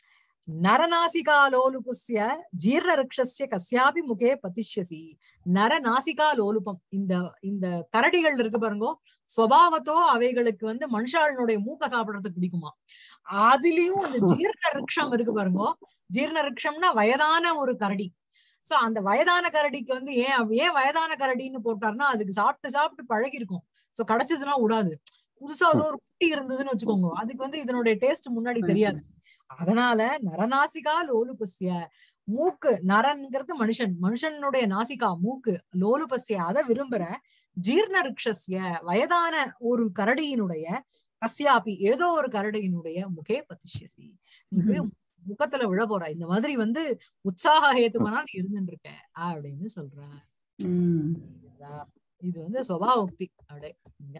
நரநாசிகாலோலுபுஸ்ய ஜீர்ணருக்ஷஸ்ய கஸ்யாபி முகே பதிஷ்யசி நரநாசிகா லோலுபம் இந்த இந்த கரடிகள் இருக்கு பாருங்கோ சுவாவத்தோ அவைகளுக்கு வந்து மனுஷாளனுடைய மூக்க சாப்பிடுறதுக்கு பிடிக்குமா அதுலயும் அந்த ஜீர்ண ரிக்ஷம் இருக்கு பாருங்கோ ஜீர்ண ரிக்ஷம்னா வயதான ஒரு கரடி சோ அந்த வயதான கரடிக்கு வந்து ஏன் அவ- ஏன் வயதான கரடின்னு போட்டாருன்னா அதுக்கு சாப்பிட்டு சாப்பிட்டு பழகி இருக்கும் சோ கிடைச்சதுன்னா விடாது புதுசா ஏதோ ஒரு குட்டி இருந்ததுன்னு வச்சுக்கோங்க அதுக்கு வந்து இதனுடைய டேஸ்ட் முன்னாடி தெரியாது அதனால நரநாசிகா லோலுபஸ்ய மூக்கு நரன்ங்கிறது மனுஷன் மனுஷனுடைய நாசிகா மூக்கு லோலுபஸ்ய அதை விரும்புற ஜீர்ண ரிக்ஷஸ்ய வயதான ஒரு கரடியினுடைய கஸ்யாபி ஏதோ ஒரு கரடியினுடைய முகே பதிஷ்யசி நீ போய் முகத்துல விழ போற இந்த மாதிரி வந்து உற்சாக ஹேத்துவனா நீ இருந்துட்டு இருக்க அப்படின்னு சொல்றேன் ம். இது வந்து சுபாவோக்தி அப்படியே இங்க.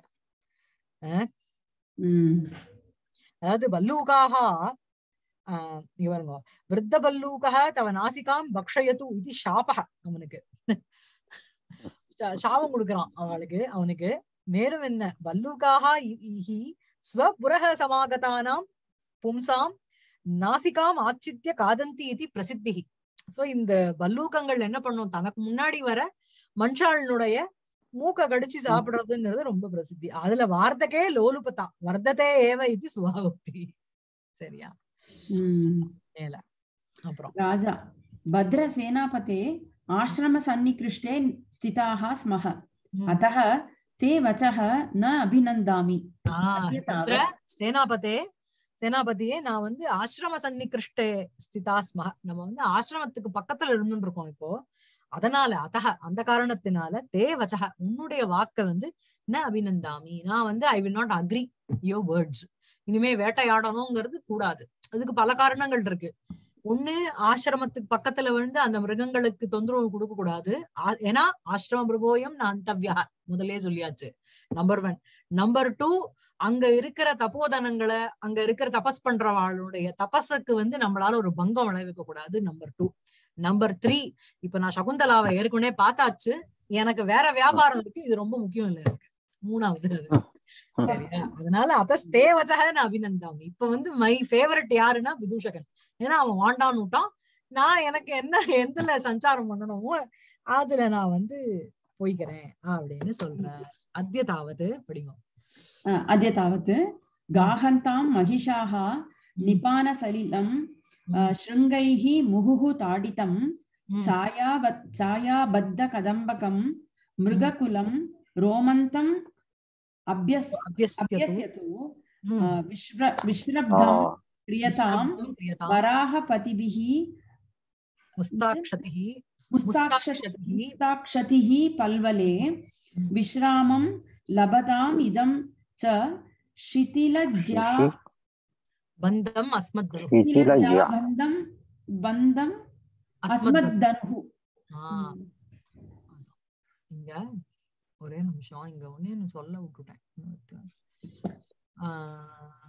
ம். அதாவது பல்லூகாக ஆஹ் இங்க பாருங்க விருத்த பல்லூகா தவ நாசிகாம் பக்ஷயது இது சாபக அவனுக்கு சா- சாபம் கொடுக்கறான் அவளுக்கு அவனுக்கு மேலும் என்ன பல்லூகாக இஹி ஸ்வபுரக சமாகதானாம் பும்சாம் நாசிகாம் ஆச்சித்ய காதந்தி இது பிரசித்தி சோ இந்த பல்லூகங்கள் என்ன பண்ணும் தனக்கு முன்னாடி வர மனுஷாளனுடைய மூக்க கடிச்சு சாப்பிடுறதுங்கிறது ரொம்ப பிரசித்தி அதுல வார்த்தைக்கே லோலுபதா வர்த்ததே ஏவ இது சுபாவக்தி சரியா ம். மேல அப்புறம் राजा भद्रसेनापते आश्रमसन्निकृष्टे स्थिताः स्मः ம். अतः ते वचः न अभिनन्दामि ஆஹ் அத்திய தத்ர தாவத். சேனாபதே சேனாபதியே நான் வந்து ஆசிரம சன்னிகிருஷ்டே ஸ்திதா ஸ்மஹ நம்ம வந்து ஆசிரமத்துக்கு பக்கத்துல இருந்துட்டு இருக்கோம் இப்போ அதனால அதக அந்த காரணத்தினால தே வச்சக உன்னுடைய வாக்க வந்து ந அபிநந்தாமி நான் வந்து I will not agree your words இனிமே வேட்டையாடணுங்கிறது கூடாது அதுக்கு பல காரணங்கள் இருக்கு ஒண்ணு ஆசிரமத்துக்கு பக்கத்துல விழுந்து அந்த மிருகங்களுக்கு தொந்தரவு கொடுக்க கூடாது ஆ- ஏன்னா ஆசிரம மிருகோயம் நான் அந்தவ்யா முதல்லயே சொல்லியாச்சு நம்பர் ஒன் நம்பர் டூ அங்க இருக்கிற தப்போதனங்களை அங்க இருக்கிற தபஸ் பண்றவாளுடைய தபஸுக்கு வந்து நம்மளால ஒரு பங்கம் விளைவிக்க கூடாது நம்பர் டூ நம்பர் த்ரீ இப்ப நான் சகுந்தலாவை ஏற்கனவே பார்த்தாச்சு எனக்கு வேற வியாபாரம் இருக்கு இது ரொம்ப முக்கியம் இல்ல எனக்கு மூணாவது அது சரியா அதனால அத ஸ்தே வச்சக நான் அபிநந்தாமி இப்ப வந்து மை ஃபேவரட் யாருன்னா விதூஷகன் ஏன்னா அவன் வாண்டான்னு விட்டான் நான் எனக்கு என்ன எந்தல சஞ்சாரம் பண்ணணுமோ அதுல நான் வந்து போய்க்கிறேன் அப்படின்னு சொல்றேன் அத்தியதாவது படிங்க अ, अद्य तावत् गाहन्तां महिषाः निपानसलिलं अ, शृङ्गैः मुहुः ताडितं ம். छायाबद् छायाबद्धकदम्बकं मृगकुलं रोमन्तम् अभ्यस् அபியஸ்யது अभ्यस्यतु ம். अ, विश्र विश्रब्धं क्रियतां விஸ்ரப்தம் கிரியதாம் वराहपतिभिः முஸ்தாக்ஷதிः मुस्ताक्षतिः मुस्ताक्षतिः मुस्ताक्षतिः पल्वले विश्रामं लभताम् इदं च शिथिलज्या பந்தம் அஸ்மத் शिथिलज्या बन्धं बन्धं அஸ்மத் अस्मद्दनुः ஆஹ் இங்க ஒரே நிமிஷம் இங்க ஒண்ணே ஒண்ணு சொல்ல விட்டுட்டேன் ஆஹ்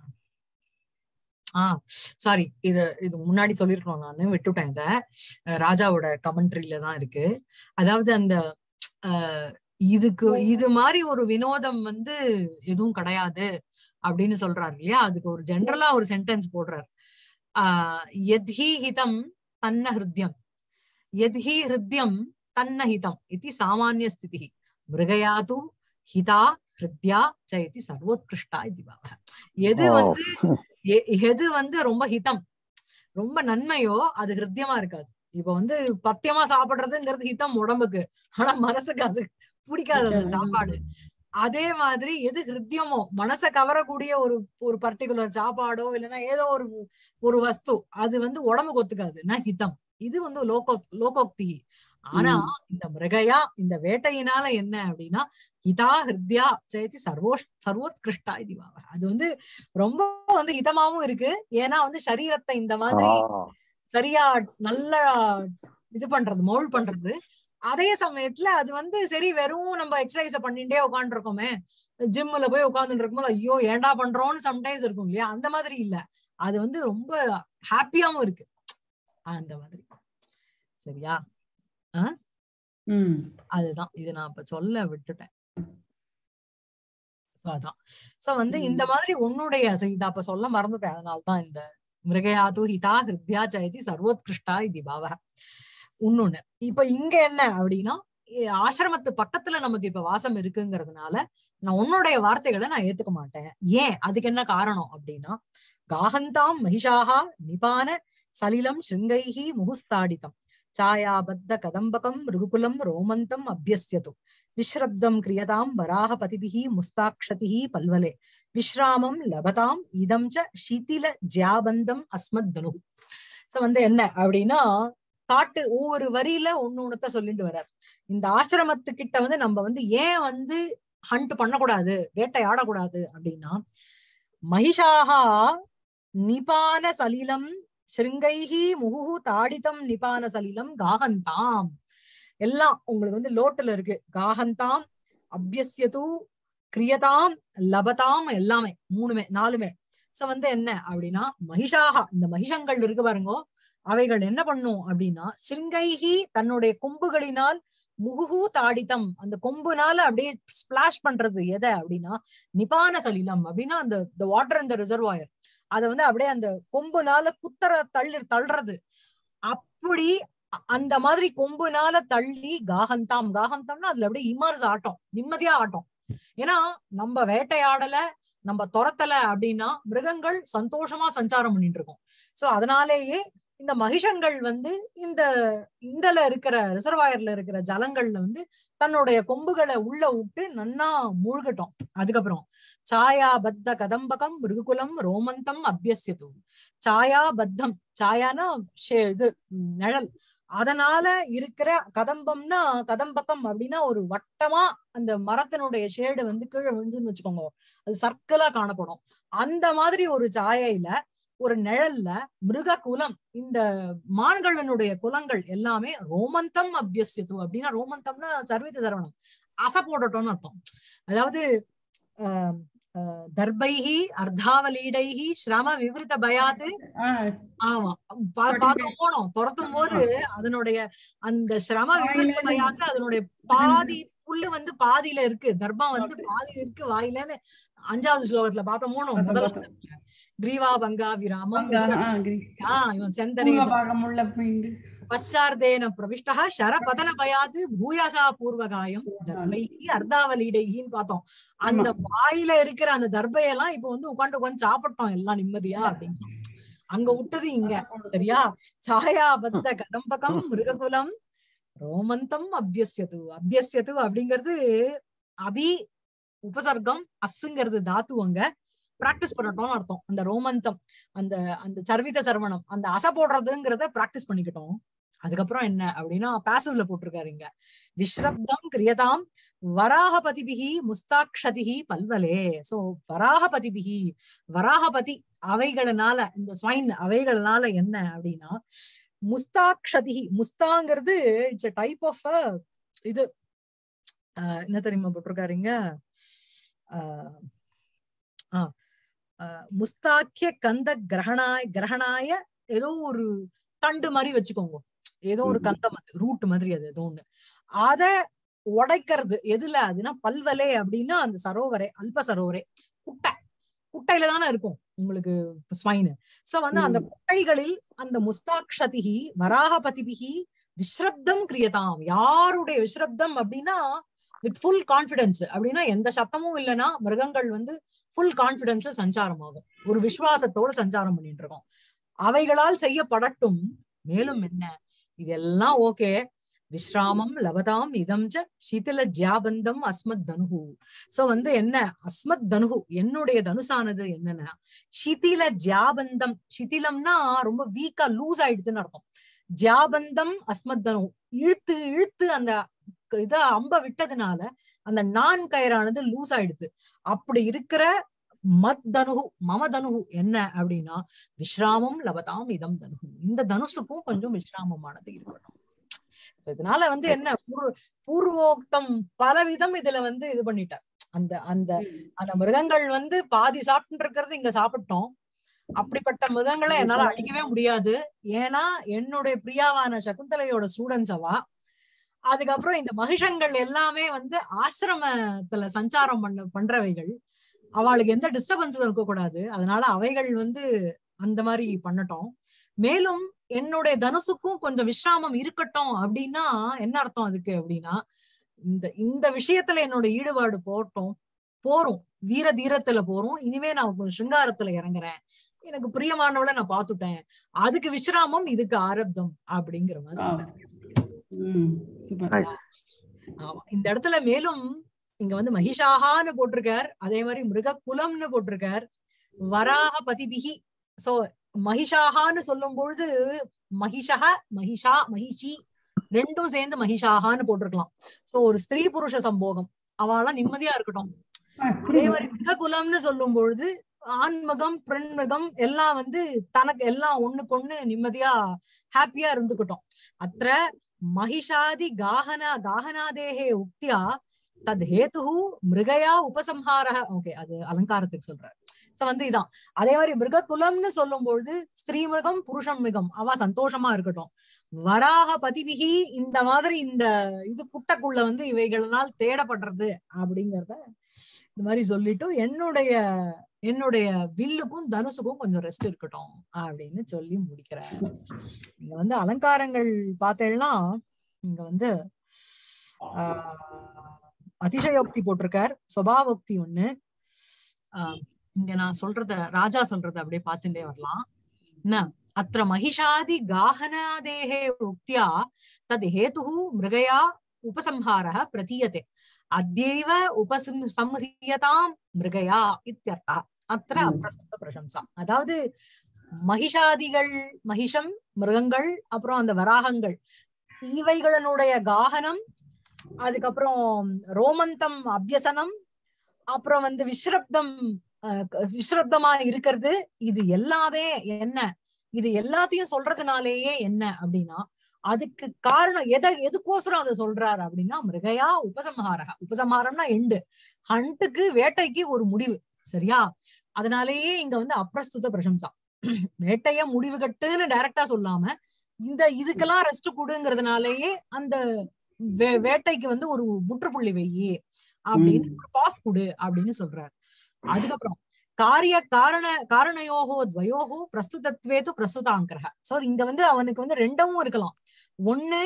ஆஹ் சாரி இது இது முன்னாடி சொல்லிருக்கணும் நானு விட்டுட்டேன் இத அஹ் ராஜாவோட கமெண்ட்ரியில தான் இருக்கு அதாவது அந்த ஆஹ் இதுக்கு இது மாதிரி ஒரு வினோதம் வந்து எதுவும் கிடையாது அப்படின்னு சொல்றாரு இல்லையா அதுக்கு ஒரு ஜென்ரலா ஒரு சென்டென்ஸ் போடுறாரு ஆஹ் எத்ஹி ஹிதம் தன்ன ஹிருத்யம் यद्हि हृद्यं तन्न हितम् इति सामान्यस्थितिः मृगया तु हिता हृद्या च इति सर्वोत्कृष्टा इति भावः எது ஓ. வந்து எ- எது வந்து ரொம்ப ஹிதம் ரொம்ப நன்மையோ அது ஹிருத்தியமா இருக்காது இப்ப வந்து பத்தியமா சாப்பிடுறதுங்கிறது ஹிதம் உடம்புக்கு ஆனா மனசுக்கு அது பிடிக்காது அந்த சாப்பாடு அதே மாதிரி எது ஹிருத்தியமோ மனசை கவரக்கூடிய ஒரு ஒரு பர்டிகுலர் சாப்பாடோ இல்லைன்னா ஏதோ ஒரு ஒரு வஸ்து அது வந்து உடம்புக்கு ஒத்துக்காது ஹிதம் இது வந்து லோகோ லோகோக்தி ஆனா இந்த மிருகயா இந்த வேட்டையினால என்ன அப்படின்னா ஹிதா ஹிருத்யா சேதி சர்வோஷ் சர்வோத்கிருஷ்டா இது பாவ. அது வந்து ரொம்ப வந்து ஹிதமாவும் இருக்கு ஏன்னா வந்து சரீரத்தை இந்த மாதிரி சரியா நல்லா இது பண்றது மோல்ட் பண்றது அதே சமயத்துல அது வந்து சரி வெறும் நம்ம எக்ஸசைஸ பண்ணிட்டே உட்காந்துருக்கோமே ஜிம்ல போய் உட்காந்துட்டு இருக்கும்போது ஐயோ ஏன்டா பண்றோம்னு சம்டைம்ஸ் இருக்கும் இல்லையா அந்த மாதிரி இல்ல அது வந்து ரொம்ப ஹாப்பியாவும் இருக்கு அந்த மாதிரி சரியா ம் அதுதான் இது நான் இப்ப சொல்ல விட்டுட்டேன் So அதான் சோ வந்து இந்த மாதிரி உன்னுடைய so இத அப்ப சொல்ல மறந்துட்டேன் அதனால்தான் இந்த மிருகயாது ஹிதா ஹிருத்யா ஜெயதி சர்வோத்கிருஷ்டா இது பாவ இன்னொன்னு இப்ப இங்க என்ன அப்படின்னா இ- ஆசிரமத்து பக்கத்துல நமக்கு இப்ப வாசம் இருக்குங்கிறதுனால நான் உன்னுடைய வார்த்தைகளை நான் ஏத்துக்க மாட்டேன் ஏன் அதுக்கு என்ன காரணம் அப்படின்னா காகந்தாம் மகிஷாகா நிபான சலிலம் சிருங்கைஹி முகுஸ்தாடிதம் சாயாபத்த கதம்பகம் ருகுகுலம் ரோமந்தம் அபியஸ்யது விஸ்ரப்தம் கிரியதாம் வராகபதிபிஹி முஸ்தாக்ஷதிஹி பல்வலே விஸ்ராமம் லபதாம் இதம் ச ஷிதில ஜியாபந்தம் அஸ்மத் தனு சோ வந்து என்ன அப்படின்னா காட்டு ஒவ்வொரு வரியில ஒண்ணு ஒண்ணுத்த சொல்லிட்டு வர்றார் இந்த ஆசிரமத்துக்கிட்ட வந்து நம்ம வந்து ஏன் வந்து ஹண்ட் பண்ணக்கூடாது வேட்டையாடக்கூடாது அப்படின்னா மகிஷாகா நிபான சலிலம் ஸ்ருங்கைஹி முகுஹு தாடிதம் நிபான சலிலம் காகந்தாம் எல்லாம் உங்களுக்கு வந்து லோட்டுல இருக்கு காகந்தாம் அபியஸ்யது கிரியதாம் லபதாம் எல்லாமே மூணுமே நாலுமே சோ வந்து என்ன அப்படின்னா மகிஷாகா இந்த மகிஷங்கள் இருக்கு பாருங்க அவைகள் என்ன பண்ணும் அப்படின்னா சிங்கைஹி தன்னுடைய கொம்புகளினால் முகுஹு தாடிதம் அந்த கொம்புனால அப்படியே ஸ்பிளாஷ் பண்றது எதை அப்படின்னா நிபான சலிலம் அப்படின்னா அந்த வாட்டர் இந்த ரிசர்வாயர் அத வந்து அப்படியே அந்த கொம்புனால குத்தர தள்ளி தள்ளுறது அப்படி அ- அந்த மாதிரி கொம்புனால தள்ளி காகந்தாம் காகந்தாம்னா அதுல அப்படியே இமர்ஸ் ஆட்டம் நிம்மதியா ஆட்டம் ஏன்னா நம்ம வேட்டையாடல நம்ம துரத்தல அப்படின்னா மிருகங்கள் சந்தோஷமா சஞ்சாரம் பண்ணிட்டு இருக்கோம் சோ அதனாலேயே இந்த மகிஷங்கள் வந்து இந்த இந்தல இருக்கிற ரிசர்வாயர்ல இருக்கிற ஜலங்கள்ல வந்து தன்னுடைய கொம்புகளை உள்ள விட்டு நன்னா மூழ்கட்டும் அதுக்கப்புறம் சாயா பத்த கதம்பகம் மிருகுகுலம் ரோமந்தம் அபியசியது சாயா பத்தம் சாயானா ஷே- இது ம், நிழல் அதனால இருக்கிற கதம்பம்னா கதம்பக்கம் அப்படின்னா ஒரு வட்டமா அந்த மரத்தினுடைய ஷேடு வந்து கீழே விழுந்துன்னு வச்சுக்கோங்க அது சர்க்கிளா காணப்படும் அந்த மாதிரி ஒரு சாயையில ஒரு நிழல்ல மிருக குலம் இந்த மான்களினுடைய குலங்கள் எல்லாமே ரோமந்தம் அபியசியது அப்படின்னா ரோமந்தம்னா சர்வித சரவணம் அசை போடட்டும்னு அர்த்தம் அதாவது ஆஹ் ஆஹ் தர்பைஹி அர்த்தாவலீடைஹி ஸ்ரம விவரித பயாது ஆஹ் ஆமா பா- பார்த்தோம் போனோம் துரத்தும் போது அதனுடைய அந்த சிரம விவரித பயாது அதனுடைய பாதி புல்லு வந்து பாதியில இருக்கு தர்பம் வந்து Okay. பாதியில இருக்கு வாயிலன்னு அஞ்சாவது ஸ்லோகத்துல பார்த்தோம் போனோம் பார்த்தோம், முதல்ல பார்த்தோம். கிரீவா பங்கா விராமம் அங்க, ஆஹ், கிரி. ஆஹ் இவன் செந்தனை பூர்வபாகம் உள்ள மீண்டு. பஷார்த்தேன பிரவிஷ்டா ஷரபதன பயாது பூயாசா பூர்வகாயம் தர்பைஹி அர்த்தாவலீடைஹின்னு பார்த்தோம் அந்த வாயில இருக்கிற அந்த தர்பையெல்லாம் இப்ப வந்து உட்காந்து உட்காந்து சாப்பிட்டோம் எல்லாம் நிம்மதியா அப்படின்னு அங்க விட்டது இங்க சரியா சாயா பத்த கதம்பகம் மிருககுலம் ரோமந்தம் அபியசியது அபியசியது அப்படிங்கிறது அபி உபசர்க்கம் அஸ்ஸுங்கிறது தாத்து அங்க பிராக்டிஸ் பண்ணட்டோம்னு அர்த்தம் அந்த ரோமந்தம் அந்த அந்த சர்வித சர்வணம் அந்த அசை போடுறதுங்கிறத பிராக்டிஸ் பண்ணிக்கிட்டோம் அதுக்கப்புறம் என்ன அப்படின்னா பாசிவ்ல போட்டிருக்காரு இங்க விஸ்ரப்தம் கிரியதாம் வராகபதிபிகி முஸ்தாக்ஷதிகி பல்வலே சோ வராகபதிபிகி வராகபதி அவைகளினால இந்த ஸ்வைன் அவைகளினால என்ன அப்படின்னா முஸ்தாக்ஷதிகி முஸ்தாங்கிறது இட்ஸ் டைப் ஆஃப் இது ஆஹ் என்ன தெரியுமா போட்டிருக்காருங்க ஆஹ் ஆஹ் ஆஹ் முஸ்தாக்கிய கந்த கிரகணாய கிரகணாய ஏதோ ஒரு தண்டு மாதிரி வச்சுக்கோங்க ஏதோ ஒரு ம்ம். கந்தம் அது ரூட் மாதிரி அது ஏதோ ஒண்ணு அத உடைக்கிறது எதுல அதுன்னா பல்வலே அப்படின்னா அந்த சரோவரே அல்ப சரோவரே குட்டை குட்டையில தானே இருக்கும் உங்களுக்கு ஸ்வைன் சோ வந்து அந்த ம். குட்டைகளில் அந்த முஸ்தாக்ஷதிகி வராகபதிபிகி விஸ்ரப்தம் கிரியதாம் யாருடைய விஸ்ரப்தம் அப்படின்னா வித் ஃபுல் கான்பிடன்ஸ் அப்படின்னா எந்த சத்தமும் இல்லைன்னா மிருகங்கள் வந்து ஃபுல் கான்பிடன்ஸ் சஞ்சாரம் ஆகும் ஒரு விசுவாசத்தோட சஞ்சாரம் பண்ணிட்டு இருக்கோம் அவைகளால் செய்யப்படட்டும் மேலும் என்ன இதெல்லாம் ஓகே விஸ்ராமம் லவதாம் இதம் ச சீதல ஜியாபந்தம் அஸ்மத் தனுகு சோ வந்து என்ன அஸ்மத் தனுகு என்னுடைய தனுசானது என்னன்னா சிதில ஜியாபந்தம் சிதிலம்னா ரொம்ப வீக்கா லூஸ் ஆயிடுச்சுன்னு அர்த்தம் ஜியாபந்தம் அஸ்மத் தனு இழுத்து இழுத்து அந்த இத அம்ப விட்டதுனால அந்த நான் கயிறானது லூஸ் ஆயிடுது அப்படி இருக்கிற மத் தனுகு மம தனுகு என்ன அப்படின்னா விஸ்ராமம் லவதாம் இதம் தனுகு இந்த தனுசுக்கும் கொஞ்சம் விஸ்ராமமானது இருக்கணும் சோ இதனால வந்து என்ன பூர்வ- பூர்வோக்தம் பலவிதம் இதுல வந்து இது பண்ணிட்டார் அந்த அந்த அந்த மிருகங்கள் வந்து பாதி சாப்பிட்டு இருக்கிறது இங்க சாப்பிட்டோம் அப்படிப்பட்ட மிருகங்களை என்னால அழிக்கவே முடியாது ஏன்னா என்னுடைய பிரியாவான சகுந்தலையோட ஸ்டூடெண்ட்ஸ் அவா அதுக்கப்புறம் இந்த மகிஷங்கள் எல்லாமே வந்து ஆசிரமத்துல சஞ்சாரம் பண்ண பண்றவைகள் அவளுக்கு எந்த டிஸ்டர்பன்ஸும் இருக்கக்கூடாது அதனால அவைகள் வந்து அந்த மாதிரி பண்ணட்டும் மேலும் என்னுடைய தனுசுக்கும் கொஞ்சம் விஸ்ராமம் இருக்கட்டும் அப்படின்னா என்ன அர்த்தம் அதுக்கு அப்படின்னா இந்த இந்த விஷயத்துல என்னோட ஈடுபாடு போட்டோம் போறோம் வீர தீரத்துல போறோம் இனிமே நான் கொஞ்சம் சிங்காரத்துல இறங்குறேன் எனக்கு பிரியமானவளை நான் பாத்துட்டேன் அதுக்கு விஸ்ராமம் இதுக்கு ஆரப்தம் அப்படிங்கிற மாதிரி ஆ. ம், super. ஆமா இந்த இடத்துல மேலும் இங்க வந்து மகிஷாகான்னு போட்டிருக்கார் அதே மாதிரி மிருக குலம்னு போட்டிருக்கார் வராக பதிபிகி சோ மகிஷாகான்னு சொல்லும் பொழுது மகிஷக மகிஷா மகிஷி ரெண்டும் சேர்ந்து மகிஷாகான்னு போட்டிருக்கலாம் சோ ஒரு ஸ்திரீ புருஷ சம்போகம் அவளாம் நிம்மதியா இருக்கட்டும் ஆ, அதே புரியுது. மாதிரி மிருககுலம்னு சொல்லும் பொழுது ஆண்மகம் பெண்மகம் எல்லாம் வந்து தனக்கு எல்லாம் ஒண்ணுக்கு ஒண்ணு நிம்மதியா ஹாப்பியா இருந்துக்கிட்டோம் அத்த மகிஷாதி காகனா காகனாதேகே உக்தியா தத் ஹேத்து மிருகயா உபசம்ஹார ஓகே அது அலங்காரத்துக்கு சொல்றாரு சோ வந்து இதான் அதே மாதிரி மிருககுலம்னு சொல்லும் பொழுது ஸ்திரீ மிருகம் புருஷம் மிருகம் அவ சந்தோஷமா இருக்கட்டும் வராக பதிவிகி இந்த மாதிரி இந்த இது குட்டைக்குள்ள வந்து இவைகளினால் தேடப்படுறது அப்படிங்கறத இந்த மாதிரி சொல்லிட்டு என்னுடைய என்னுடைய வில்லுக்கும் தனுசுக்கும் கொஞ்சம் ரெஸ்ட் இருக்கட்டும் அப்படின்னு சொல்லி முடிக்கிறார் இங்க வந்து அலங்காரங்கள் பார்த்தேன்னா இங்க வந்து ஆஹ் அதிசயோக்தி போட்டிருக்கார் சுபாவோக்தி ஒண்ணு ஆஹ் இங்க நான் சொல்றத ராஜா சொல்றத அப்படியே பார்த்துட்டே வரலாம் என்ன அத்த மகிஷாதி காஹனாதேஹே உக்தியா தத் ஹேதுः மிருகயா உபசம்ஹாரः பிரதீயते அத்யைவ உபசம் சம்ஹியதாம் மிருகயா இத்தியர்த்தா அத்திர ம். அப்பிரஸ்துத பிரசம்சா அதாவது மகிஷாதிகள் மகிஷம் மிருகங்கள் அப்புறம் அந்த வராகங்கள் இவைகளினுடைய காகனம் அதுக்கப்புறம் ரோமந்தம் அபியசனம் அப்புறம் வந்து விஸ்ரப்தம் அஹ், க- விஸ்ரப்தமா இருக்கிறது இது எல்லாமே என்ன இது எல்லாத்தையும் சொல்றதுனாலேயே என்ன அப்படின்னா அதுக்கு காரணம் எதை எதுக்கோசரம் அதை சொல்றாரு அப்படின்னா மிருகயா உபசம்ஹாரக உபசம்ஹாரம்னா எண்டு ஹண்ட்டுக்கு வேட்டைக்கு ஒரு முடிவு சரியா அதனாலேயே இங்க வந்து அப்பிரஸ்துத பிரசம்சா வேட்டைய முடிவு கட்டுன்னு டைரக்டா சொல்லாம இந்த இதுக்கெல்லாம் ரெஸ்ட் கொடுங்கிறதுனாலேயே அந்த வே- வேட்டைக்கு வந்து ஒரு முற்றுப்புள்ளி வெயி அப்படின்னு ஒரு பாஸ் கொடு அப்படின்னு சொல்றாரு அதுக்கப்புறம் காரிய காரண காரணயோகோ துவயோகோ பிரஸ்துதத்வேது பிரஸ்துதாங்கிரக சோ இங்க வந்து அவனுக்கு வந்து ரெண்டும் இருக்கலாம் ஒண்ணு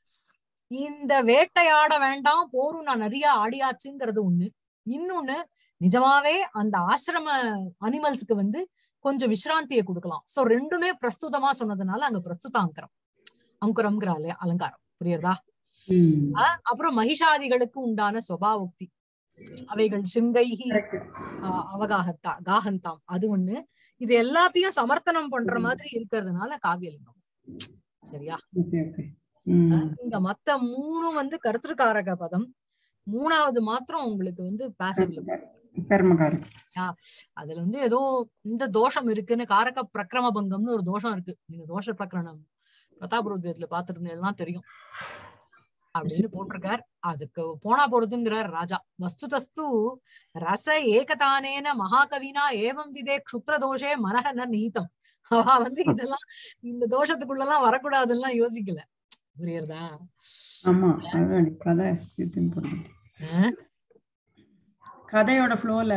இந்த வேட்டையாட வேண்டாம் போரும் நான் நிறைய ஆடியாச்சுங்கிறது ஒண்ணு இன்னொன்னு நிஜமாவே அந்த ஆசிரம அனிமல்ஸ்க்கு வந்து கொஞ்சம் விசிராந்தியை கொடுக்கலாம் சோ ரெண்டுமே பிரஸ்துதமா சொன்னதுனால அங்க பிரஸ்துதாங்கரம் அங்குரம்ங்கிற அல- அலங்காரம் புரியுறதா ம். ஆஹ் அப்புறம் மகிஷாதிகளுக்கு உண்டான சுபாவுக்தி அவைகள் சிங்கைகி Correct. ஆஹ் அவகாகத்தா காகந்தாம் அது ஒண்ணு இது எல்லாத்தையும் சமர்த்தனம் பண்ற மாதிரி இருக்கிறதுனால காவியலிங்கம் சரியா Okay, okay. ம். இங்க மத்த மூணும் வந்து கருத்திருக்காரக பதம் மூணாவது மாத்திரம் உங்களுக்கு வந்து பாசிவ்ல கர்மகாரம் அதுல வந்து ஏதோ இந்த தோஷம் இருக்குன்னு காரக பிரக்கிரம பங்கம்னு ஒரு தோஷம் இருக்கு நீங்க தோஷ பிரகரணம் பிரதாபருத்தியத்துல பாத்துருந்தீங்கன்னா தெரியும் அப்படின்னு போட்டிருக்கார் அதுக்கு போனா போறதுங்கிறார் ராஜா வஸ்துதஸ்து ரச ஏகதானேன மகாகவினா ஏவம் விதே க்ஷுத்ர தோஷே மனக ந நீதம் அவ வந்து இதெல்லாம் இந்த தோஷத்துக்குள்ளலாம் வரக்கூடாதுன்னு யோசிக்கல புரியுறதா ஆமா அதான் கதை இது important. ஆஹ் கதையோட ஃப்ளோல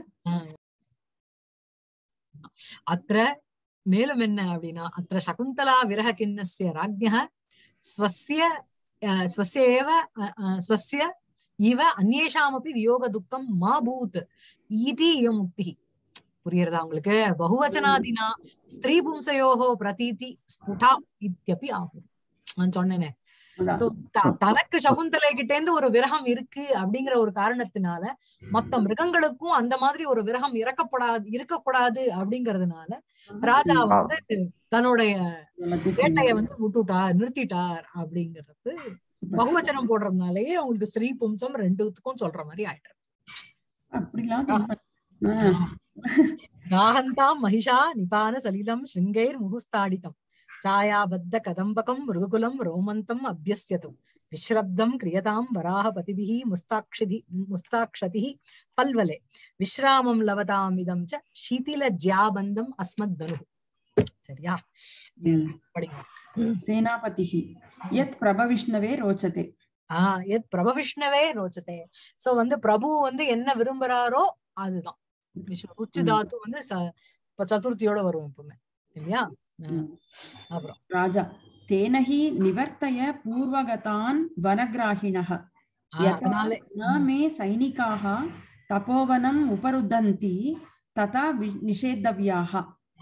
அத்திர மேலும் என்ன அப்படின்னா அத்திர சகுந்தலா விரக கிண்ணஸ்ய ராஜ்ஞः ஸ்வஸ்ய அஹ், ஸ்வஸ்ய ஏவ அஹ், அஹ், ஸ்வஸ்ய இவ அந்நேஷாமப்பி வியோக துக்கம் மா பூத் ஈதி இயம் முக்தி புரியுறதா உங்களுக்கு பகுவச்சனாதினா ஸ்திரீ பும்சயோகோ பிரதீதி ஸ்புடா இத்தியப்பி ஆகும் நான் சொன்னேனே அதான். So, த- தனக்கு சகுந்தலை கிட்ட இருந்து ஒரு விரகம் இருக்கு அப்படிங்கிற ஒரு காரணத்தினால மத்த மிருகங்களுக்கும் அந்த மாதிரி ஒரு விரகம் இறக்கப்படாது இருக்கக்கூடாது அப்படிங்கறதுனால ராஜா வந்து தன்னுடைய எல்லாத்தையும் வேட்டைய சொன்னாங்க. வந்து விட்டுட்டார் நிறுத்திட்டார் அப்படிங்கிறது Super. பகுவச்சனம் போடுறதுனாலயே அவங்களுக்கு ஸ்திரீ பும்சம் ரெண்டுத்துக்கும் சொல்ற மாதிரி ஆயிட்டு அப்படிலாம் think பண்ண- ஆ. நாகந்தாம் மகிஷா நிபான சலிலம் சிருங்கைர் முகுஸ்தாடிதம் சாயாபத்த கதம்பகம் மிருகுகுலம் ரோமந்தம் அபியஸ்யது விஸ்ரப்தம் கிரியதாம் வராகபதிபிः முஸ்தாக்ஷதி முஸ்தாக்ஷதிः பல்வலே விஸ்ராமம் லவதாம் இதம் ச சீதில ஜியாபந்தம் அஸ்மத் தனு சரியா ம். படிங்க சேனாபதிः யத் பிரபவிஷ்ணவே ரோச்சதே ஆஹ் எத் பிரபவிஷ்ணவே ரோச்சதே சோ வந்து பிரபு வந்து என்ன விரும்புறாரோ அதுதான் விஷ்ணு உச்சி ம். தாத்து வந்து ச- இப்ப சதுர்த்தியோட வரும் எப்பவுமே இல்லையா ஆஹ் ம். அப்புறம் ராஜா தேன हि நிவர்த்தய பூர்வகதான் வனகிராகிணः ஆஹ் யதா அதனால न मे सैनिकाः तपोवनम् उपरुदन्ति तथा वि- निषेधव्याः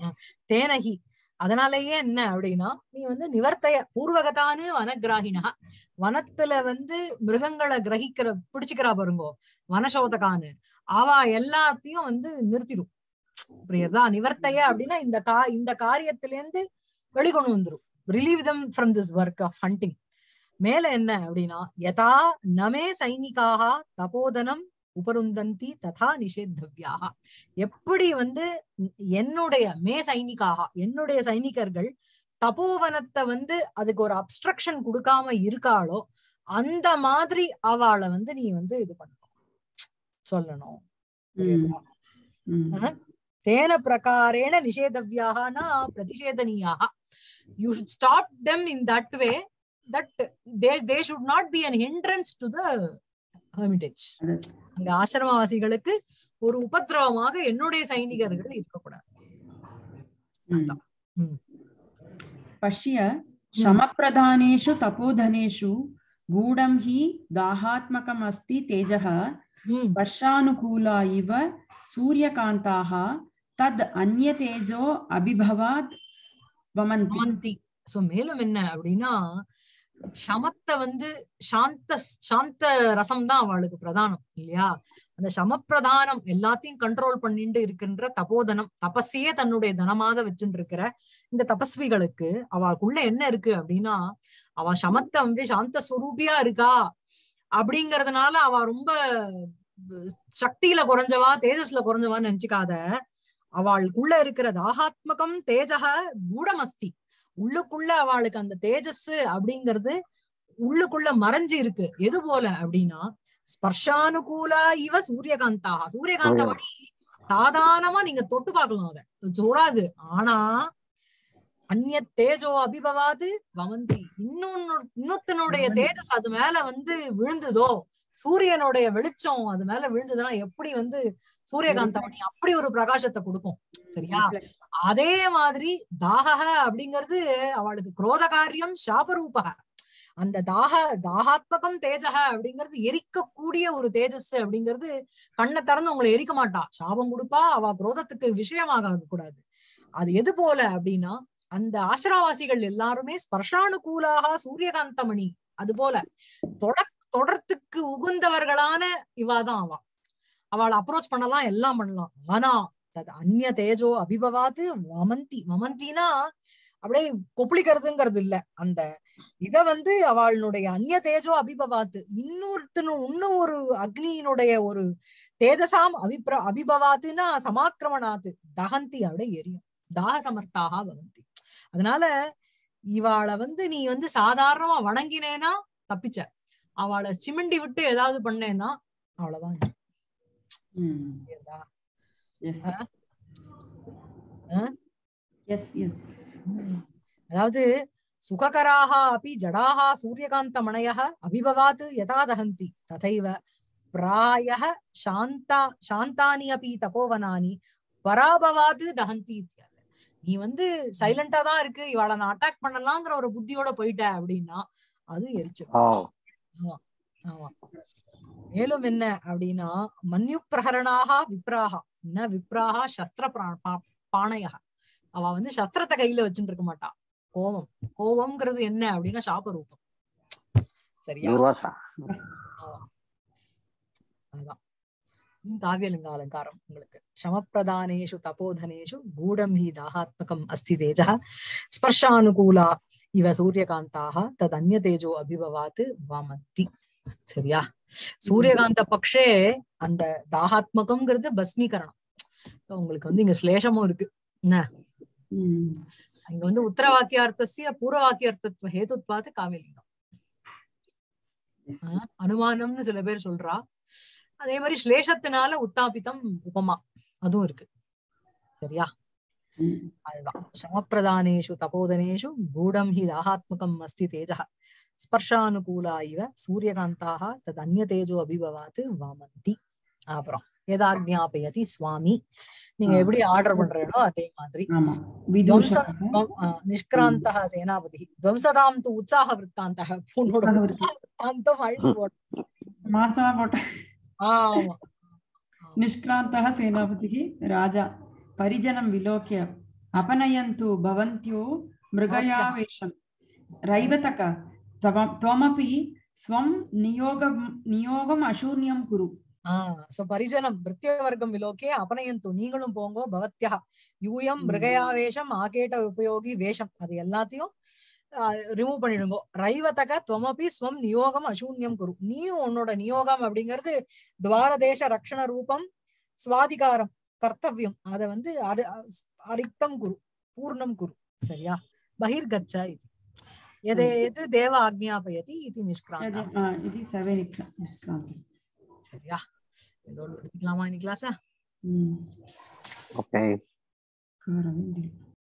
தேனகி அதனாலயே என்ன அப்படின்னா நீ வந்து நிவர்த்தைய பூர்வகதானு வனகிராகினா வனத்துல வந்து மிருகங்களை கிரகிக்கிற பிடிச்சுக்கிறா பாருங்கோ வனசோதகான்னு அவ எல்லாத்தையும் வந்து நிறுத்திடும் புரியுறதா நிவர்த்தைய அப்படின்னா இந்த கா இந்த காரியத்துல இருந்து வெளிக்கொண்டு வந்துரும் relieve them from this work of hunting மேல என்ன அப்படின்னா யதா நமே சைனிகாக தபோதனம் உபருந்தந்தி ததா நிஷேத்தவ்யாக எப்படி வந்து என்னுடைய மே சைனிகாக என்னுடைய சைனிகர்கள் தபோவனத்தை வந்து அதுக்கு ஒரு அப்ஸ்ட்ரக்ஷன் கொடுக்காம இருக்காளோ அந்த மாதிரி அவளை வந்து நீ வந்து இது பண்ணணும் சொல்லணும் ம். ம். ஆஹ். தேன பிரகாரேண நிஷேதவியாகனா பிரதிஷேதனீயாக you should stop them in that way that they they should not be an hindrance to the hermitage அது. அங்க ஆசிரமவாசிகளுக்கு ஒரு உபத்திரவமாக என்னுடைய சைனிகர்கள் இருக்கக்கூடாது ம். ம். पश्य शमप्रधानेषु तपोधनेषु गूढं हि दाहात्मकमस्ति तेजः ம். स्पर्शानुकूला इव सूर्यकान्ताः तद् अन्यतेजो अभिभवात् वमन्ति சாந்தி சோ மேலும் என்ன அப்படின்னா சமத்தை வந்து சாந்த சாந்த ரசம் தான் அவளுக்கு பிரதானம் இல்லையா அந்த சமப்பிரதானம் எல்லாத்தையும் கண்ட்ரோல் பண்ணிட்டு இருக்கின்ற தபோதனம் தபஸையே தன்னுடைய தனமாக வச்சுட்டு இருக்கிற இந்த தபஸ்விகளுக்கு அவளுக்குள்ள என்ன இருக்கு அப்படின்னா அவ சமத்தை வந்து சாந்த ஸ்வரூபியா இருக்கா அப்படிங்கறதுனால அவ ரொம்ப சக்தியில குறைஞ்சவா தேஜஸ்ல குறைஞ்சவான்னு நினைச்சுக்காத அவளுக்குள்ள இருக்கிற தாகாத்மகம் தேஜக கூடமஸ்தி உள்ளுக்குள்ள அவளுக்கு அந்த தேஜஸ் அப்படிங்கிறது உள்ளுக்குள்ள மறைஞ்சு இருக்கு எது போல அப்படின்னா ஸ்பர்ஷானுகூலா இவ சூரியகாந்தா சூரியகாந்த மணி சாதாரணமா நீங்க தொட்டு பார்க்கலாம் அத சொடாது ஆனா அந்நிய தேஜோ அபிபவாது வமந்தி இன்னொன்னு இன்னொத்தனுடைய தேஜஸ் அது மேல வந்து விழுந்ததோ சூரியனுடைய வெளிச்சம் அது மேல விழுந்ததுன்னா எப்படி வந்து சூரியகாந்த மணி அப்படி ஒரு பிரகாசத்தை கொடுக்கும் சரியா அதே மாதிரி தாகக அப்படிங்கிறது அவளுக்கு குரோத காரியம் சாபரூபக அந்த தாக தாகாத்மகம் தேஜக அப்படிங்கிறது எரிக்கக்கூடிய ஒரு தேஜஸ் அப்படிங்கிறது கண்ணை திறந்து உங்களை எரிக்க மாட்டா சாபம் கொடுப்பா அவ குரோதத்துக்கு விஷயமாக கூடாது அது எது போல அப்படின்னா அந்த ஆசிரவாசிகள் எல்லாருமே ஸ்பர்ஷானுகூலாக சூரியகாந்தமணி அது போல தொட தொடர்த்துக்கு உகுந்தவர்களான இவாதான் அவ அவளை அப்ரோச் பண்ணலாம் எல்லாம் பண்ணலாம் ஆனா தது அந்நிய தேஜோ அபிபவாத்து வமந்தி வமந்தினா அப்படியே கொப்பளிக்கிறதுங்கிறது இல்ல அந்த இத வந்து அவளுடைய அந்நிய தேஜோ அபிபவாத்து இன்னொருத்தனு இன்னும் ஒரு அக்னியினுடைய ஒரு தேஜசாம் அபிப்ர அபிபவாத்துனா சமாக்கிரமணாத்து தகந்தி அப்படியே எரியும் தாக சமர்த்தாக பவந்தி அதனால இவாளை வந்து நீ வந்து சாதாரணமா வணங்கினேனா தப்பிச்ச அவளை சிமிண்டி விட்டு ஏதாவது பண்ணேன்னா அவ்வளவுதான் Mm. புரியுதா? Yes. Huh? Huh? Yes, yes. அதாவது சுககராக அப்படி ஜடாக சூரியகாந்த மணய அபிபவாத் யதா தகந்தி ததைவ பிராய சாந்தா சாந்தானி அப்படி தபோவனானி பராபவாது தகந்தி இத்தியாது. நீ வந்து சைலண்டா தான் இருக்கு இவாளை நான் அட்டாக் பண்ணலாங்கிற ஒரு புத்தியோட போயிட்ட அப்படின்னா அது எரிச்சிடும் Oh. ஆமா மேலும் என்ன அப்படின்னா மன்யு பிரகரணாக விப்ராக ந விப்ராக சஸ்திர பிரா- பா- பாணையாக அவ வந்து சஸ்திரத்தை கையில வச்சுட்டு இருக்க மாட்டா கோபம் கோபம்ங்கிறது என்ன அப்படின்னா சாபரூபம் சரியா Durvasa. அதான் உம் காவியலிங்க அலங்காரம் உங்களுக்கு சமப்பிரதானேஷு தபோதனேஷு கூடம் ஹி தாகாத்மகம் அஸ்தி தேஜ ஸ்பர்ஷானுகூலா இவ சூரியகாந்தாக தத் அந்நிய தேஜோ அபிபவாத் வாமந்தி சரியா சூரியகாந்த பக்ஷே அந்த தாகாத்மகம்ங்கிறது பஸ்மீகரணம் சோ உங்களுக்கு வந்து இங்க ஸ்லேஷமும் இருக்கு Mm. இங்க வந்து உத்தரவாக்கியார்த்தசிய பூர்வவாக்கியார்த்தத்துவ ஹேதுத்வாது காவியலிங்கம் Yes. ஆஹ் அனுமானம்னு சில பேர் சொல்றா அதே மாதிரி ஸ்லேஷத்தினால உத்தாபிதம் உபமா அதுவும் இருக்கு சரியா Mm. அதுதான் சமப்பிரதானேஷு தபோதனேஷு கூடம் ஹி தாகாத்மகம் அஸ்தி தேஜ ஸ்பர்ஷானுகூலா இவ சூரியகாந்தாக தத் அந்நிய தேஜோ அபிபவாத்து வாமந்தி அப்புறம் எதாக்ஞாபயதி சுவாமி நீங்க ஆ. எப்படி ஆர்டர் பண்றீங்களோ அதே மாதிரி ஆமா விதூஷகः துவம்சம் ஆஹ் நிஷ்கிராந்தः சேனாபதி துவம்சதாம் து உற்சாக விற்த்தாந்தः உன்னோட உற்சாக உற்சாக விற்த்தாந்தம் அழிஞ்சு போட்ட மாசமா போட்ட ஆமா निष्क्रान्तः सेनापतिः राजा परिजनं विलोक्य अपनयन्तु भवन्त्यो मृगयावेशम् रैवतक त्वम- त्वमपि स्वं नियोगं नियोगम् अशून्यं कुरु ஆஹ் சோ பரிஜனம் பிருத்திய வர்க்கம் விலோக்கே அபனயந்து நீங்களும் போங்கோ பவத்யா யூயம் ம். மிருகயாவேஷம் ஆகேட்ட உபயோகி வேஷம் அது எல்லாத்தையும் ரிமூவ் பண்ணிடுங்கோ ரைவதக துவமபி ஸ்வம் நியோகம் அசூன்யம் குரு நீயும் உன்னோட நியோகம் அப்படிங்கிறது துவார தேச ரக்ஷண ரூபம் சுவாதிகாரம் கர்த்தவியம் அத வந்து அரி- அரிக்தம் குரு பூர்ணம் குரு சரியா பகிர்கச்ச இது எது ம். எது தேவ ஆக்ஞாபயதி இது நிஷ்கிராந்தா आ, इति सवेनिक निष्क्रान्तः சரியா இதோட எடுத்துக்கலாமா இன்னைக்கு கிளாஸா Mm. Okay. कारवेण्डि